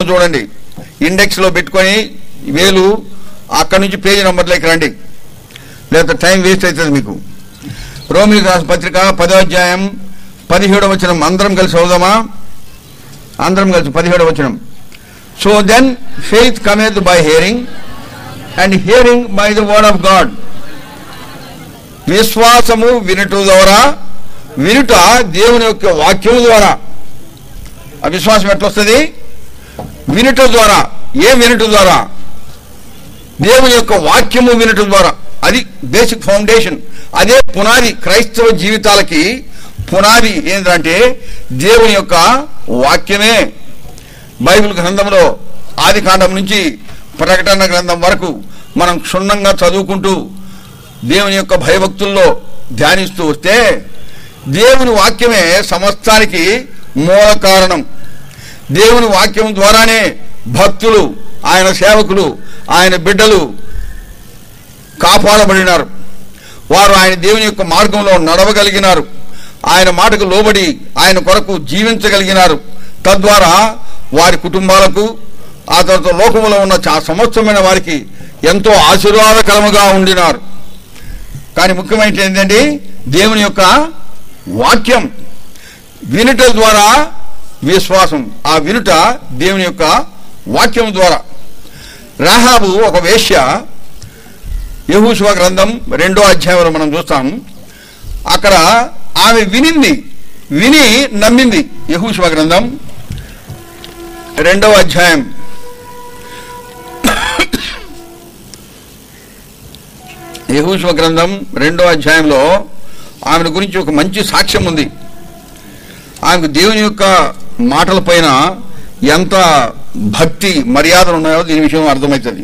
చూడండి ఇండెక్స్ లో పెట్టుకొని వేలు అక్కడి నుంచి పేజీ నంబర్లోకి రండి లేకపోతే టైం వేస్ట్ అవుతుంది మీకు రోమిలి రాసిన పత్రిక పదో అధ్యాయం పదిహేడవ వచనం అందరం కలిసి అవుదామా అందరం కలిసి పదిహేడవ వచనం so then faith cometh by hearing and hearing by the word of God విశ్వాసము వినుట ద్వారా వినుట దేవుని యొక్క వాక్యము ద్వారా ఆ విశ్వాసం ఎట్లా వస్తుంది వినుట ద్వారా ఏ వినుట ద్వారా దేవుని యొక్క వాక్యము వినటం ద్వారా అది బేసిక్ ఫౌండేషన్ అదే పునాది క్రైస్తవ జీవితాలకి పునాది ఏంటంటే దేవుని యొక్క వాక్యమే బైబిల్ గ్రంథంలో ఆది కాండం నుంచి ప్రకటన గ్రంథం వరకు మనం క్షుణ్ణంగా చదువుకుంటూ దేవుని యొక్క భయభక్తుల్లో ధ్యానిస్తూ వస్తే దేవుని వాక్యమే సమస్తానికి మూల కారణం దేవుని వాక్యం ద్వారానే భక్తులు ఆయన సేవకులు ఆయన బిడ్డలు కాపాడబడినారు వారు ఆయన దేవుని యొక్క మార్గంలో నడవగలిగినారు ఆయన మాటకు లోబడి ఆయన కొరకు జీవించగలిగినారు తద్వారా వారి కుటుంబాలకు ఆ తర్వాత లోకములో ఉన్న చా- సమస్తమైన వారికి ఎంతో ఆశీర్వాదకరముగా ఉండినారు కానీ ముఖ్యమైనది ఏంటంటే దేవుని యొక్క వాక్యం వినుట ద్వారా విశ్వాసం ఆ వినుట దేవుని యొక్క వాక్యం ద్వారా రాహాబు ఒక వేశ్య యహూషువ గ్రంథం రెండో అధ్యాయంలో మనం చూస్తాం అక్కడ ఆమె వినింది విని నమ్మింది యహూషువ గ్రంథం రెండవ అధ్యాయం యహూషువ గ్రంథం రెండో అధ్యాయంలో ఆమెను గురించి ఒక మంచి సాక్ష్యం ఉంది ఆమెకు దేవుని యొక్క మాటల పైన ఎంత భక్తి మర్యాదలు ఉన్నాయో దీని విషయం అర్థమవుతుంది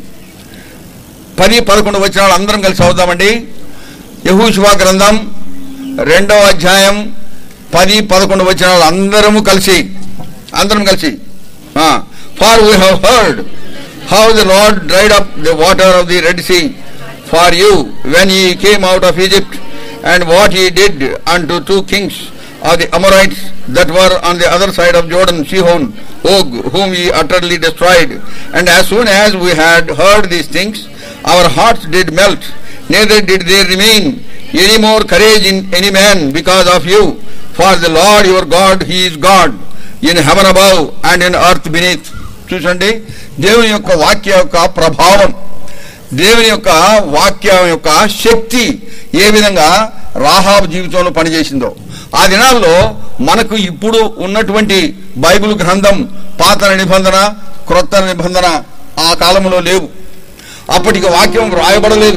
పది పదకొండు వచ్చిన వాళ్ళు అందరం కలిసి అవుదామండి యహూషువా గ్రంథం రెండవ అధ్యాయం పది పదకొండు వచ్చిన వాళ్ళు అందరము కలిసి అందరం కలిసి for we have heard how the Lord dried up the water of the Red Sea for you when ye came out of Egypt and what ye did and to two kings of the Amorites that were on the other side of Jordan, Sihon, Og, whom ye utterly destroyed. And as soon as we had heard these things, our hearts did melt, neither did there remain any more courage in any man because of you. For the Lord your God, He is God, in heaven above and in earth beneath. చూసండి దేవుని యొక్క వాక్య యొక్క ప్రభావం దేవుని యొక్క వాక్యం యొక్క శక్తి ఏ విధంగా రాహాబ్ జీవితంలో పనిచేసిందో ఆ దినాల్లో మనకు ఇప్పుడు ఉన్నటువంటి బైబిల్ గ్రంథం పాత నిబంధన క్రొత్త నిబంధన ఆ కాలంలో లేవు అప్పటికి వాక్యం రాయబడలేదు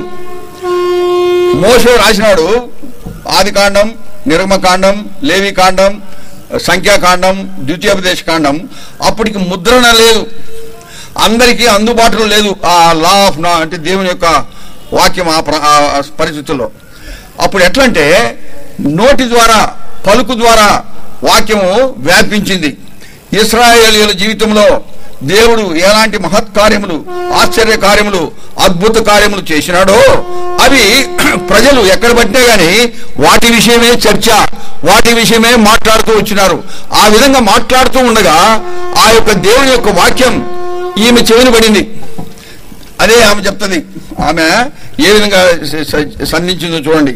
మోసే రాసినాడు ఆది కాండం నిర్మకాండం లేవి కాండం సంఖ్యాకాండం ద్వితీయోపదేశ కాండం అప్పటికి ముద్రణ లేదు అందరికీ అందుబాటులో లేదు ఆ లా ఆఫ్ నా అంటే దేవుని యొక్క వాక్యం ఆ ప్ర- ఆ పరిస్థితుల్లో అప్పుడు ఎట్లంటే నోటి ద్వారా పలుకు ద్వారా వాక్యము వ్యాపించింది ఇస్రాయేలీల జీవితంలో దేవుడు ఎలాంటి మహత్కార్యములు ఆశ్చర్య కార్యములు అద్భుత కార్యములు చేసినాడో అవి ప్రజలు ఎక్కడ పట్టినా గాని వాటి విషయమే చర్చ వాటి విషయమే మాట్లాడుతూ వచ్చినారు ఆ విధంగా మాట్లాడుతూ ఉండగా ఆ యొక్క దేవుని యొక్క వాక్యం ఈమె చెవిని పడింది అదే ఆమె చెప్తుంది ఆమె ఏ విధంగా స- స- సంధించిందో చూడండి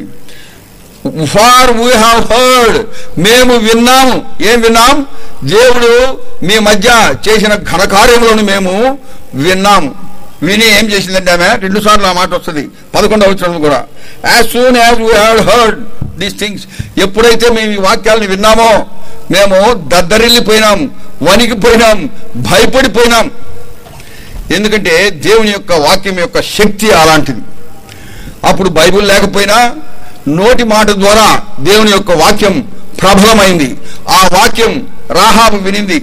ఫార్ వీ హావ్ హర్డ్ మేము విన్నాము ఏం విన్నాం దేవుడు మీ మధ్య చేసిన ఘనకార్యములను మేము విన్నాము విని ఏం చేసిందంటే ఆమె రెండు సార్లు ఆ మాట వస్తుంది పదకొండవ వచ్చిన కూడా as soon as we have heard these things ఎప్పుడైతే మేము ఈ వాక్యాలను విన్నామో మేము దద్దరిల్లిపోయినాం వణికిపోయినాం భయపడిపోయినాం ఎందుకంటే దేవుని యొక్క వాక్యం యొక్క శక్తి అలాంటిది అప్పుడు బైబిల్ లేకపోయినా నోటి మాట ద్వారా దేవుని యొక్క వాక్యం ప్రబలమైంది ఆ వాక్యం రాహాబు వినింది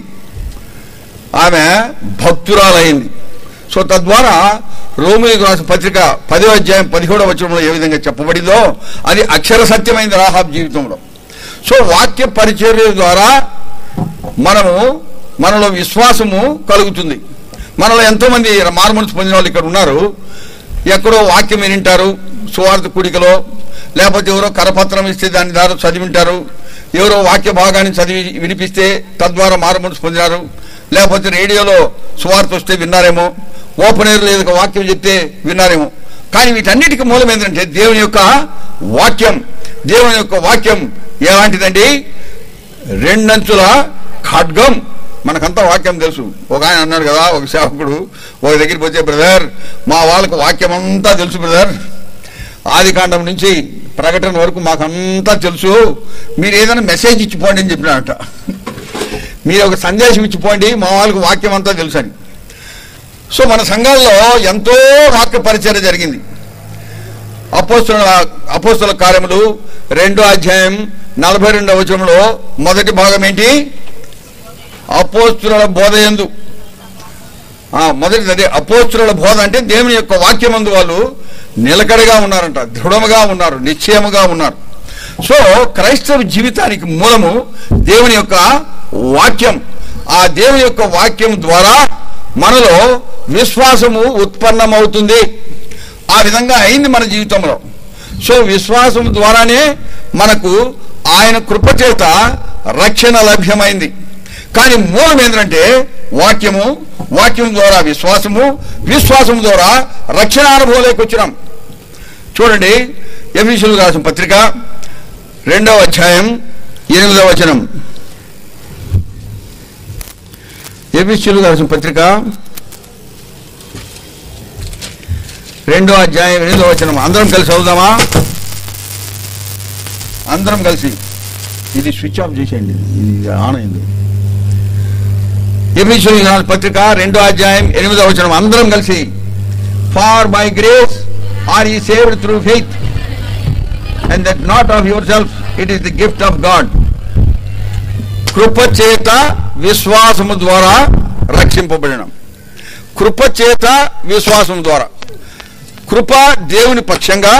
ఆమె భక్తురాలైంది సో తద్వారా రోమిలకు రాసిన పత్రిక పదో అధ్యాయం పదిహేడవ వచనంలో ఏ విధంగా చెప్పబడిందో అది అక్షర సత్యమైంది రాహాబ్ జీవితంలో సో వాక్య పరిచర్య ద్వారా మనము మనలో విశ్వాసము కలుగుతుంది మనలో ఎంతో మంది మారుమనసు పొందిన వాళ్ళు ఇక్కడ ఉన్నారు ఎక్కడో వాక్యం వినింటారు సువార్త కూడికలో లేకపోతే ఎవరో కరపత్రం ఇస్తే దాని ద్వారా చదివింటారు ఎవరో వాక్య భాగాన్ని చదివి వినిపిస్తే తద్వారా మారుమనసు పొందినారు లేకపోతే రేడియోలో సువార్త వస్తే విన్నారేమో ఓపెన్ ఎయిర్లో ఏదో ఒక వాక్యం చెప్తే విన్నారేమో కానీ వీటన్నిటికీ మూలం ఏంటంటే దేవుని యొక్క వాక్యం దేవుని యొక్క వాక్యం ఎలాంటిదండి రెండంచుల ఖడ్గం మనకంతా వాక్యం తెలుసు ఒక ఆయన అన్నాడు కదా ఒక సేవకుడు ఒక దగ్గరికి వచ్చే బ్రదర్ మా వాళ్ళకు వాక్యం అంతా తెలుసు బ్రదర్ ఆది కాండం నుంచి ప్రకటన వరకు మాకంతా తెలుసు మీరు ఏదైనా మెసేజ్ ఇచ్చిపోండి అని చెప్పినాడట మీరు ఒక సందేశం ఇచ్చిపోండి మా వాళ్ళకు వాక్యం అంతా తెలుసు అని సో మన సంఘాల్లో ఎంతో వాక్య పరిచయం జరిగింది అపోస్తుల అపోస్తుల కార్యములు రెండో అధ్యాయం నలభై రెండవ వచనంలో మొదటి భాగం ఏంటి అపోస్తుల బోధ ఎందు ఆ, మొదటిది అదే అపోస్తుల బోధ అంటే దేవుని యొక్క వాక్యమందు వాళ్ళు నిలకడగా ఉన్నారంట దృఢముగా ఉన్నారు నిశ్చయముగా ఉన్నారు సో క్రైస్తవ జీవితానికి మూలము దేవుని యొక్క వాక్యం ఆ దేవుని యొక్క వాక్యం ద్వారా మనలో విశ్వాసము ఉత్పన్నమవుతుంది ఆ విధంగా అయింది మన జీవితంలో సో విశ్వాసం ద్వారానే మనకు ఆయన కృపచేత రక్షణ లభ్యమైంది కానీ మూలం ఏంటంటే వాక్యము వాక్యం ద్వారా విశ్వాసము విశ్వాసం ద్వారా రక్షణ అనుభవంలోకి వచ్చినాం చూడండి ఎఫీసులు రాసిన పత్రిక రెండవ అధ్యాయం ఎనిమిదవ వచనం ఎఫీసులు రాసిన పత్రిక రెండో అధ్యాయం ఎనిమిదవ వచనం అందరం కలిసి చదువుదామా అందరం కలిసి ఇది స్విచ్ ఆఫ్ చేసేయండి ఇది ఆన్ అయింది ఎఫీసులు రాసిన పత్రిక రెండో అధ్యాయం ఎనిమిదవ వచనం అందరం కలిసి for by grace are ye saved through faith and that not of your self it is the gift of God కృప చేత విశ్వాసము ద్వారా రక్షింపబడినాం కృప చేత విశ్వాసం ద్వారా కృప దేవుని పక్షంగా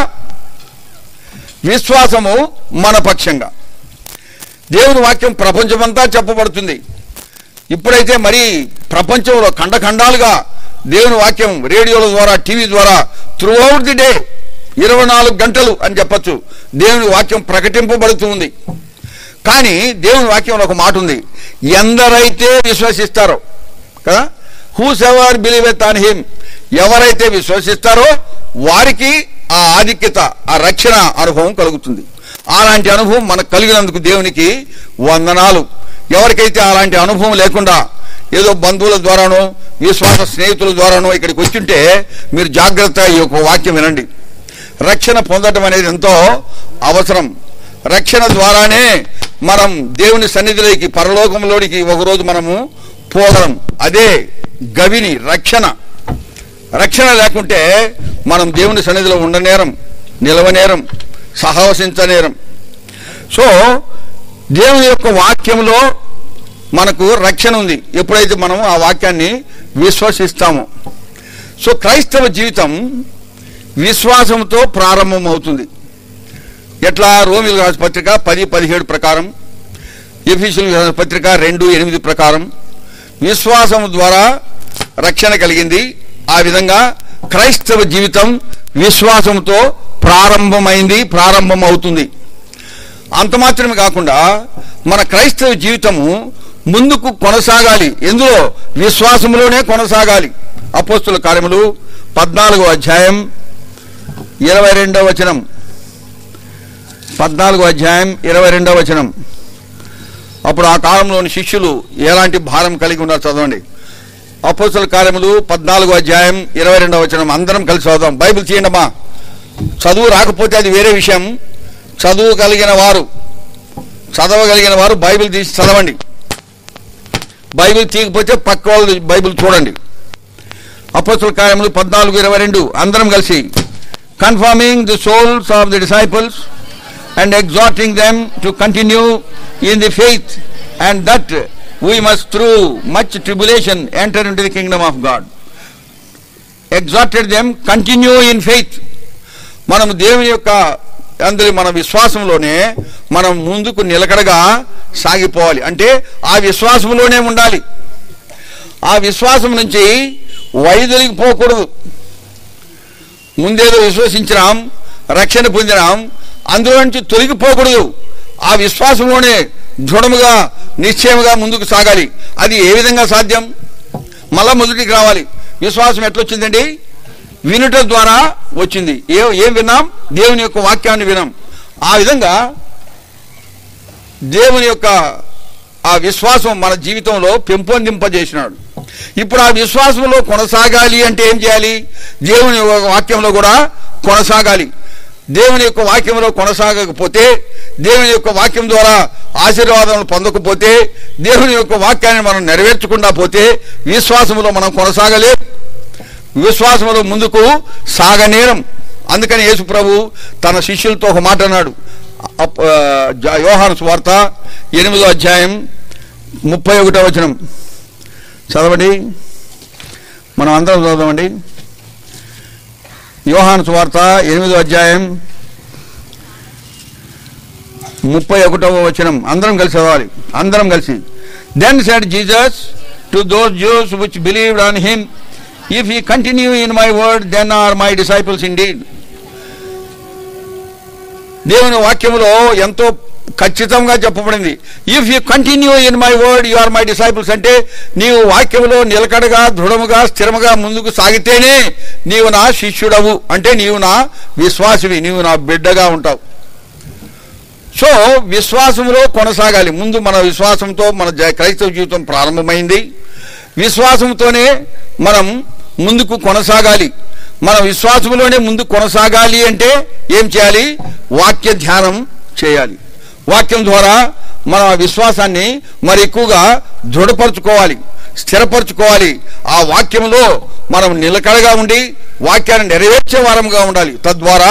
విశ్వాసము మన పక్షంగా దేవుని వాక్యం ప్రపంచమంతా చెప్పబడుతుంది ఇప్పుడైతే మరి ప్రపంచంలో ఖండఖండాలుగా దేవుని వాక్యం రేడియోల ద్వారా టీవీ ద్వారా త్రూ అవుట్ ది డే ఇరవై నాలుగు గంటలు అని చెప్పచ్చు దేవుని వాక్యం ప్రకటింపబడుతూ ఉంది కానీ దేవుని వాక్యంలో ఒక మాట ఉంది ఎందరైతే విశ్వసిస్తారో కదా whosoever believeth on him ఎవరైతే విశ్వసిస్తారో వారికి ఆ ఆధిక్యత ఆ రక్షణ అనుభవం కలుగుతుంది అలాంటి అనుభవం మనకు కలిగినందుకు దేవునికి వందనాలు ఎవరికైతే అలాంటి అనుభవం లేకుండా ఏదో బంధువుల ద్వారానో విశ్వాస స్నేహితుల ద్వారానో ఇక్కడికి వచ్చింటే మీరు జాగ్రత్త ఈ యొక్క వాక్యం వినండి రక్షణ పొందడం అనేది ఎంతో అవసరం రక్షణ ద్వారానే మనం దేవుని సన్నిధిలోకి పరలోకంలోనికి ఒకరోజు మనము పోగలం అదే గవిని రక్షణ రక్షణ లేకుంటే మనం దేవుని సన్నిధిలో ఉండనేరం నిలవనేరం సహవసించనేరం సో దేవుని యొక్క వాక్యంలో మనకు రక్షణ ఉంది ఎప్పుడైతే మనం ఆ వాక్యాన్ని విశ్వసిస్తామో సో క్రైస్తవ జీవితం విశ్వాసంతో ప్రారంభమవుతుంది ఎట్లా రోమిల్ రాసిన పత్రిక పది పదిహేడు ప్రకారం ఎఫీసులు రాసిన పత్రిక రెండు ఎనిమిది ప్రకారం విశ్వాసం ద్వారా రక్షణ కలిగింది ఆ విధంగా క్రైస్తవ జీవితం విశ్వాసంతో ప్రారంభమైంది ప్రారంభమవుతుంది అంత మాత్రమే కాకుండా మన క్రైస్తవ జీవితము ముందుకు కొనసాగాలి ఎందులో విశ్వాసంలోనే కొనసాగాలి అపోస్తుల కార్యములు పద్నాలుగో అధ్యాయం ఇరవై రెండవ వచనం పద్నాలుగో అధ్యాయం ఇరవై రెండవ వచనం అప్పుడు ఆ కాలంలోని శిష్యులు ఎలాంటి భారం కలిగి ఉన్నారు చదవండి అపోస్తుల కార్యములు పద్నాలుగో అధ్యాయం ఇరవై రెండవ వచనం అందరం కలిసి చదువుదాం బైబిల్ తీయండమ్మా చదువు రాకపోతే అది వేరే విషయం చదువు కలిగిన వారు చదవగలిగిన వారు బైబిల్ తీసి చదవండి బైబిల్ తీయకపోతే పక్క వాళ్ళు బైబిల్ చూడండి అపోస్తుల కార్యములు పద్నాలుగు ఇరవై రెండు అందరం కలిసి confirming the souls of the disciples and exhorting them to continue in the faith and that we must through much tribulation enter into the kingdom of God exhorted them continue in faith మనం దేవుని యొక్క అందరి మన విశ్వాసంలోనే మనం ముందుకు నిలకడగా సాగిపోవాలి అంటే ఆ విశ్వాసంలోనే ఉండాలి ఆ విశ్వాసం నుంచి వైదొలిగిపోకూడదు ముందేదో విశ్వసించినాం రక్షణ పొందినాం అందులో నుంచి తొలగిపోకూడదు ఆ విశ్వాసంలోనే దృఢముగా నిశ్చయముగా ముందుకు సాగాలి అది ఏ విధంగా సాధ్యం మళ్ళా మొదటికి రావాలి విశ్వాసం ఎట్లొచ్చిందండి వినుట ద్వారా వచ్చింది ఏ ఏం విన్నాం దేవుని యొక్క వాక్యాన్ని వినాం ఆ విధంగా దేవుని యొక్క ఆ విశ్వాసం మన జీవితంలో పెంపొందింపజేసినాడు ఇప్పుడు ఆ విశ్వాసంలో కొనసాగాలి అంటే ఏం చేయాలి దేవుని యొక్క వాక్యంలో కూడా కొనసాగాలి దేవుని యొక్క వాక్యంలో కొనసాగకపోతే దేవుని యొక్క వాక్యం ద్వారా ఆశీర్వాదాలు పొందకపోతే దేవుని యొక్క వాక్యాన్ని మనం నెరవేర్చకుండా పోతే విశ్వాసంలో మనం కొనసాగలే విశ్వాసంలో ముందుకు సాగనేరం అందుకని యేసు ప్రభు తన శిష్యులతో ఒక మాట అన్నాడు అప్- ఆ, జ- యోహాను స్వార్త ఎనిమిదో అధ్యాయం ముప్పై ఒకటో వచనం చదవండి మనం అందరం చదవండి యోహాను స్వార్త ఎనిమిదో అధ్యాయం ముప్పై ఒకటవ వచనం అందరం కలిసి చదవాలి అందరం కలిసి then said Jesus to those Jews which believed on him if you continue in my word then are my disciples indeed దేవుని వాక్యములో ఎంతో ఖచ్చితంగా చెప్పబడింది if you continue in my word you are my disciples అంటే నీవు వాక్యములో నిలకడగా దృఢముగా స్థిరముగా ముందుకు సాగితేనే నీవు నా శిష్యుడవు అంటే నీవు నా విశ్వాసివి నీవు నా బిడ్డగా ఉంటావు సో విశ్వాసంలో కొనసాగాలి ముందు మన విశ్వాసంతో మన జ- క్రైస్తవ జీవితం ప్రారంభమైంది విశ్వాసంతోనే మనం ముందుకు కొనసాగాలి మన విశ్వాసంలోనే ముందు కొనసాగాలి అంటే ఏం చేయాలి వాక్య ధ్యానం చేయాలి వాక్యం ద్వారా మన విశ్వాసాన్ని మరి ఎక్కువగా దృఢపరచుకోవాలి స్థిరపరచుకోవాలి ఆ వాక్యంలో మనం నిలకడగా ఉండి వాక్యాన్ని నెరవేర్చే వారంగా ఉండాలి తద్వారా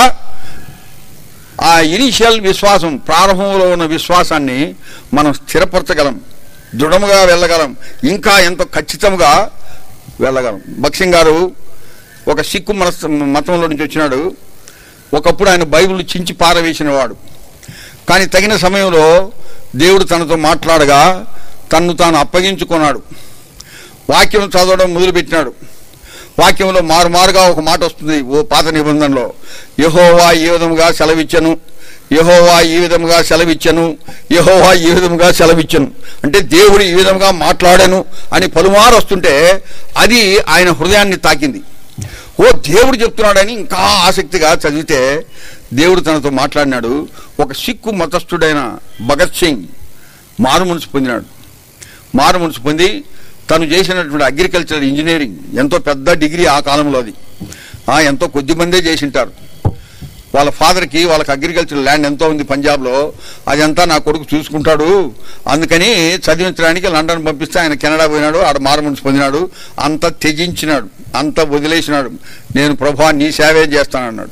ఆ ఇనిషియల్ విశ్వాసం ప్రారంభంలో ఉన్న విశ్వాసాన్ని మనం స్థిరపరచగలం దృఢముగా వెళ్ళగలం ఇంకా ఎంతో ఖచ్చితంగా వెళ్ళగలం భక్సింగ్ గారు ఒక సిక్కు మనస్ మతంలో నుంచి వచ్చినాడు ఒకప్పుడు ఆయన బైబిల్ చించి పారవేసిన వాడు కానీ తగిన సమయంలో దేవుడు తనతో మాట్లాడగా తన్ను తాను అప్పగించుకున్నాడు వాక్యం చదవడం మొదలుపెట్టినాడు వాక్యంలో మారుమారుగా ఒక మాట వస్తుంది ఓ పాత నిబంధనలో యహోవా ఈ విధముగా సెలవిచ్చను యహోవా ఈ విధముగా సెలవిచ్చను యహోవా ఈ విధముగా సెలవిచ్చను అంటే దేవుడు ఈ విధముగా మాట్లాడాను అని పలుమారు వస్తుంటే అది ఆయన హృదయాన్ని తాకింది ఓ దేవుడు చెప్తున్నాడని ఇంకా ఆసక్తిగా చదివితే దేవుడు తనతో మాట్లాడినాడు ఒక సిక్కు మతస్థుడైన భగత్ సింగ్ మారు మనసు పొందినాడు మారు మనసు పొంది తను చేసినటువంటి అగ్రికల్చర్ ఇంజనీరింగ్ ఎంతో పెద్ద డిగ్రీ ఆ కాలంలో అది ఆ, ఎంతో కొద్ది మందే చేసింటారు వాళ్ళ ఫాదర్కి వాళ్ళకి అగ్రికల్చర్ ల్యాండ్ ఎంతో ఉంది పంజాబ్లో అదంతా నా కొడుకు చూసుకుంటాడు అందుకని చదివించడానికి లండన్ పంపిస్తే ఆయన కెనడా పోయినాడు ఆడ మారుమనిసి పొందినాడు అంత త్యజించినాడు అంత వదిలేసినాడు నేను ప్రభా నీ సేవే చేస్తానన్నాడు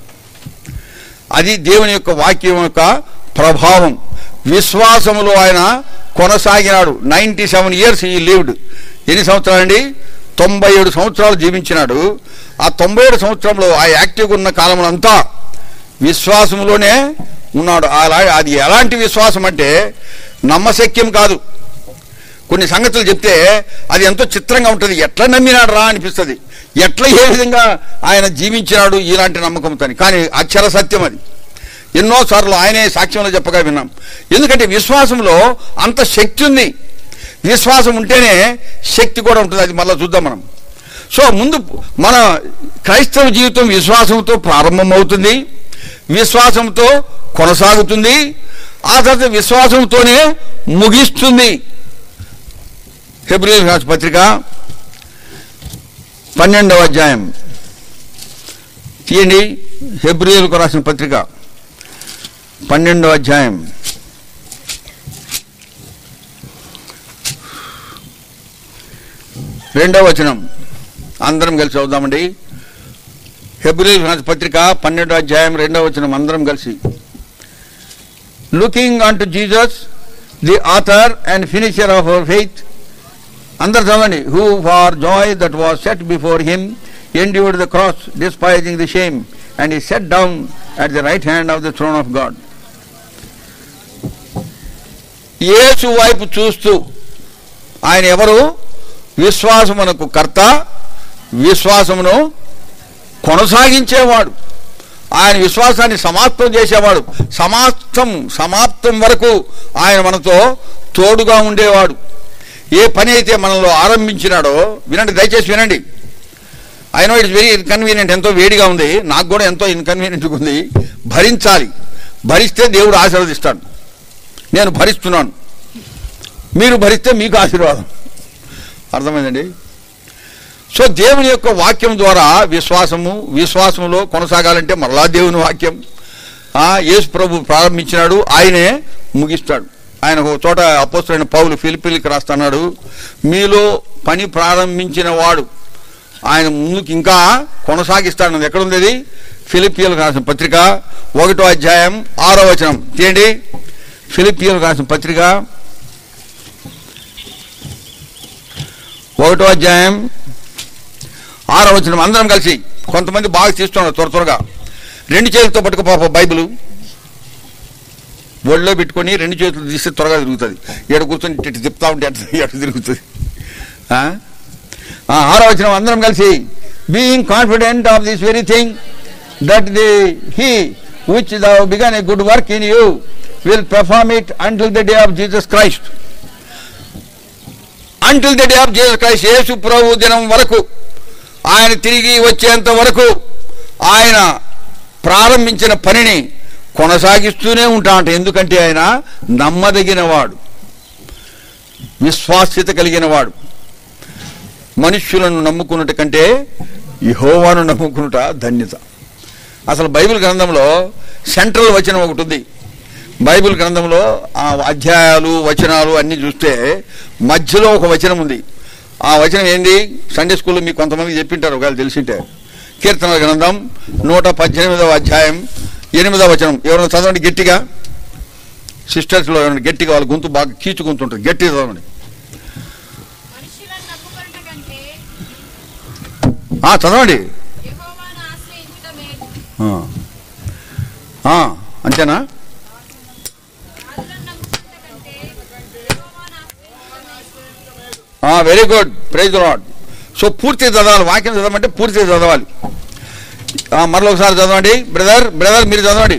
అది దేవుని యొక్క వాక్యం యొక్క ప్రభావం విశ్వాసములో ఆయన కొనసాగినాడు నైంటీ సెవెన్ ఇయర్స్ ఈ లీవ్డ్ ఎన్ని సంవత్సరాలండి తొంభై ఏడు సంవత్సరాలు జీవించినాడు ఆ తొంభై ఏడు సంవత్సరంలో ఆ యాక్టివ్గా ఉన్న కాలములంతా విశ్వాసంలోనే ఉన్నాడు అలా అది ఎలాంటి విశ్వాసం అంటే నమ్మశక్యం కాదు కొన్ని సంగతులు చెప్తే అది ఎంతో చిత్రంగా ఉంటుంది ఎట్లా నమ్మినాడు రా అనిపిస్తుంది ఎట్లా ఏ విధంగా ఆయన జీవించినాడు ఇలాంటి నమ్మకంతో కానీ అక్షర సత్యం అది ఎన్నోసార్లు ఆయనే సాక్ష్యంలో చెప్పగా విన్నాం ఎందుకంటే విశ్వాసంలో అంత శక్తి ఉంది విశ్వాసం ఉంటేనే శక్తి కూడా ఉంటుంది అది మళ్ళీ చూద్దాం మనం సో ముందు మన క్రైస్తవ జీవితం విశ్వాసంతో ప్రారంభమవుతుంది విశ్వాసంతో కొనసాగుతుంది ఆ తర్వాత విశ్వాసంతోనే ముగిస్తుంది ఫిబ్రవరి రాసిన పత్రిక పన్నెండవ అధ్యాయం తీయండి ఫిబ్రవరికి రాసిన పత్రిక పన్నెండవ అధ్యాయం రెండవ వచనం అందరం కలిసి చదువుదామండి ఫిబ్రవరి రాసిన పత్రిక పన్నెండవ అధ్యాయం రెండవ వచనం అందరం కలిసి looking on to Jesus the author and finisher of our faith అందరు చదవండి who for joy that was set before him endured the cross despising the shame and is set down at the right hand of the throne of God యేసు వైపు చూస్తూ ఆయన ఎవరు విశ్వాసమునకు కర్త విశ్వాసమును కొనసాగించేవాడు ఆయన విశ్వాసాన్ని సమాప్తం చేసేవాడు సమాప్తం సమాప్తం వరకు ఆయన మనతో తోడుగా ఉండేవాడు ఏ పని అయితే మనలో ఆరంభించినాడో వినండి దయచేసి వినండి I know it's very inconvenient ఎంతో వేడిగా ఉంది నాకు కూడా ఎంతో ఇన్కన్వీనియంట్గా ఉంది భరించాలి భరిస్తే దేవుడు ఆశీర్వదిస్తాడు నేను భరిస్తున్నాను మీరు భరిస్తే మీకు ఆశీర్వాదం అర్థమైందండి సో దేవుని యొక్క వాక్యం ద్వారా విశ్వాసము విశ్వాసంలో కొనసాగాలంటే మరలా దేవుని వాక్యం ఆ యేసు ప్రభు ప్రారంభించినాడు ఆయనే ముగిస్తాడు ఆయన ఒక చోట అపోస్తులైన పౌలు ఫిలిపిలికి రాస్తున్నాడు మీలో పని ప్రారంభించిన వాడు ఆయన ముందుకు ఇంకా కొనసాగిస్తాడు ఎక్కడుంది అది ఫిలిపియలకు రాసిన పత్రిక ఒకటో అధ్యాయం ఆరో వచనం తీయండి ఫిలిపియలకు రాసిన పత్రిక ఒకటో అధ్యాయం ఆరో వచనం అందరం కలిసి కొంతమంది బాగా తీస్తున్నారు త్వర త్వరగా రెండు చేతులతో పట్టుకు పాప బైబిల్ ఒళ్ళో పెట్టుకొని రెండు చేతులు తీస్తే త్వరగా తిరుగుతుంది ఎడ కూర్చొని ఇటు తిప్పుతా ఉంటే అటు ఎటు తిరుగుతుంది ఆ? ఆ, ఆరో వచనం అందరం కలిసి being confident of this very thing that the he which the began a good work in you will perform it until the day of Jesus Christ until the day of Jesus Christ యేసు ప్రభు దినం వరకు ఆయన తిరిగి వచ్చేంత వరకు ఆయన ప్రారంభించిన పనిని కొనసాగిస్తూనే ఉంటాంట ఎందుకంటే ఆయన నమ్మదగిన వాడు విశ్వాస్యత కలిగిన వాడు మనుష్యులను నమ్ముకున్నట్టు కంటే యహోవాను నమ్ముకున్నట ధన్యత అసలు బైబిల్ గ్రంథంలో సెంట్రల్ వచనం ఒకటి ఉంది బైబిల్ గ్రంథంలో ఆ అధ్యాయాలు వచనాలు అన్ని చూస్తే మధ్యలో ఒక వచనం ఉంది ఆ వచనం ఏంది సండే స్కూల్లో మీకు కొంతమంది చెప్పింటారు ఒకవేళ తెలిసింటే కీర్తనల గ్రంథం నూట పద్దెనిమిదవ అధ్యాయం ఎనిమిదవ వచనం ఎవరైనా చదవండి గట్టిగా సిస్టర్స్లో ఎవరైనా గట్టిగా వాళ్ళ గొంతు బాగా కీచు గొంతు ఉంటుంది గట్టిగా చదవండి మనుషులను నమ్ముకొనుట కంటే ఆ, చదవండి యెహోవాను ఆశ్రయించుట మేలు. ఆ. ఆ, అంతేనా రాజులను నమ్ముకొనుట కంటే యెహోవాను ఆశ్రయించుట మేలు. Very good praise lord so పూర్తి చదవాలి వాక్యం చదవమంటే పూర్తి చదవాలి ఆ, మరలా ఒకసారి చదవండి బ్రదర్ బ్రదర్ మీరు చదవండి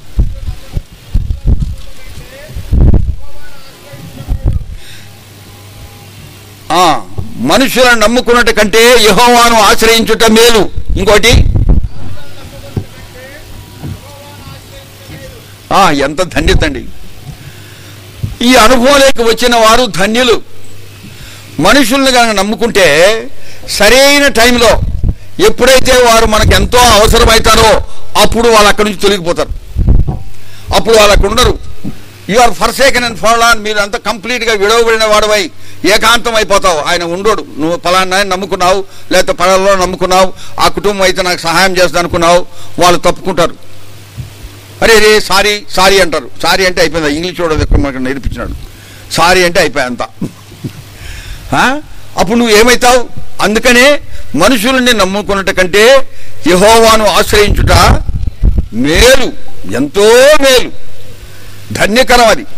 ఆ, మనుషులను నమ్ముకున్నట్టు కంటే యహోవాను ఆశ్రయించుట మేలు ఇంకోటి ఆ, ఎంత ధన్యత అండి ఈ అనుభవంలోకి వచ్చిన వారు ధన్యులు మనుషుల్ని కనుక నమ్ముకుంటే సరైన టైంలో ఎప్పుడైతే వారు మనకు ఎంతో అవసరమవుతారో అప్పుడు వాళ్ళు అక్కడి నుంచి తొలగిపోతారు అప్పుడు వాళ్ళు అక్కడ ఉండరు you are forsaken and fallen మీరు అంతా కంప్లీట్గా విడవబడిన వాడవై ఏకాంతం అయిపోతావు ఆయన ఉండోడు నువ్వు పలానా ఆయన నమ్ముకున్నావు లేకపోతే పలాలో నమ్ముకున్నావు ఆ కుటుంబం అయితే నాకు సహాయం చేస్తా అనుకున్నావు వాళ్ళు తప్పుకుంటారు అరే రే సారీ సారీ అంటారు సారీ అంటే అయిపోయింది ఇంగ్లీష్ కూడా ఎక్కువ మనకు నేర్పించినాడు సారీ అంటే అయిపోయా అంతా ఆ? అప్పుడు నువ్వు ఏమవుతావు అందుకనే మనుషులని నమ్ముకున్నట్టు కంటే యహోవాను ఆశ్రయించుట మేలు ఎంతో మేలు ధన్యకరం అది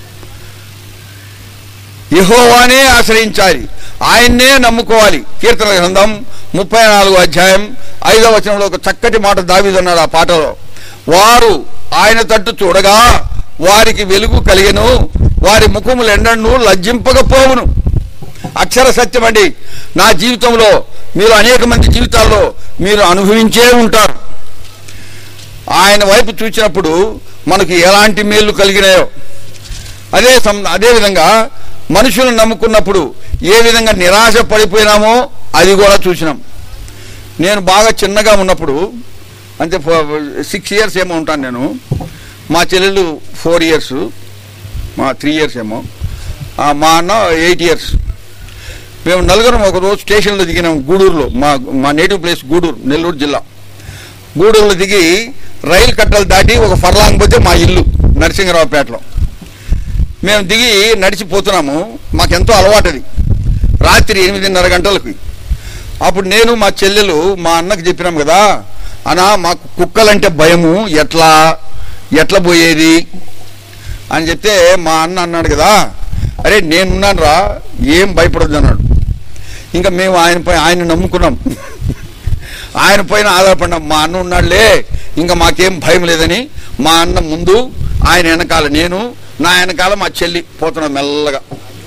యహోవానే ఆశ్రయించాలి ఆయన్నే నమ్ముకోవాలి కీర్తన గ్రంథం ముప్పై నాలుగో అధ్యాయం ఐదవ వచనంలో ఒక చక్కటి మాట దావిదన్నాడు ఆ పాటలో వారు ఆయన తట్టు చూడగా వారికి వెలుగు కలిగెను వారి ముఖములు ఎండను లజ్జింపకపోవును అక్షర సత్యం అండి నా జీవితంలో మీరు అనేక మంది జీవితాల్లో మీరు అనుభవించే ఉంటారు ఆయన వైపు చూసినప్పుడు మనకి ఎలాంటి మేలు కలిగినాయో అదే సం అదేవిధంగా మనుషులను నమ్ముకున్నప్పుడు ఏ విధంగా నిరాశ పడిపోయినామో అది కూడా చూసినాం నేను బాగా చిన్నగా ఉన్నప్పుడు అంటే సిక్స్ ఇయర్స్ ఏమో ఉంటాను నేను మా చెల్లెలు ఫోర్ ఇయర్స్ మా త్రీ ఇయర్స్ ఏమో ఆ, మా అన్న ఎయిట్ ఇయర్స్ మేము నలుగురం ఒక రోజు స్టేషన్లో దిగినాం గూడూరులో మా మా నేటివ్ ప్లేస్ గూడూరు నెల్లూరు జిల్లా గూడూరులో దిగి రైలు కట్టలు దాటి ఒక ఫర్లాంగ్ పోతే మా ఇల్లు నరసింహరావుపేటలో మేము దిగి నడిచిపోతున్నాము మాకెంతో అలవాటది రాత్రి ఎనిమిదిన్నర గంటలకు అప్పుడు నేను మా చెల్లెలు మా అన్నకు చెప్పినాం కదా అన్నా మాకు కుక్కలంటే భయము ఎట్లా ఎట్లా పోయేది అని చెప్తే మా అన్న అన్నాడు కదా అరే నేనున్నాను రా ఏం భయపడద్దు అన్నాడు ఇంకా మేము ఆయన పై ఆయన నమ్ముకున్నాం ఆయన పైన ఆధారపడినాం మా అన్న ఉన్నాడులే ఇంకా మాకేం భయం లేదని మా అన్న ముందు ఆయన వెనకాల నేను నా వెనకాల మా చెల్లి పోతున్నా మెల్లగా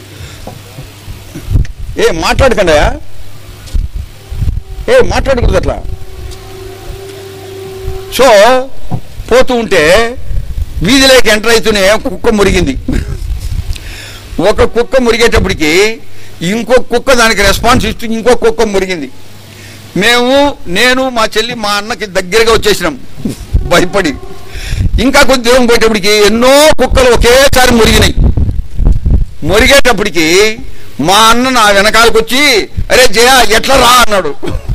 ఏ మాట్లాడకండి ఏ మాట్లాడకూడదు అట్లా సో పోతూ ఉంటే వీధిలోకి ఎంటర్ అవుతూనే కుక్క మురిగింది ఒక కుక్క మురిగేటప్పటికి ఇంకో కుక్క దానికి రెస్పాన్స్ ఇస్తూ ఇంకో కుక్క మురిగింది మేము నేను మా చెల్లి మా అన్నకి దగ్గరగా వచ్చేసినాం భయపడి ఇంకా కొద్ది దూరం పోయేటప్పటికి ఎన్నో కుక్కలు ఒకేసారి మురిగినాయి మురిగేటప్పటికి మా అన్న నా వెనకాలకు వచ్చి అరే జయ ఎట్లా రా అన్నాడు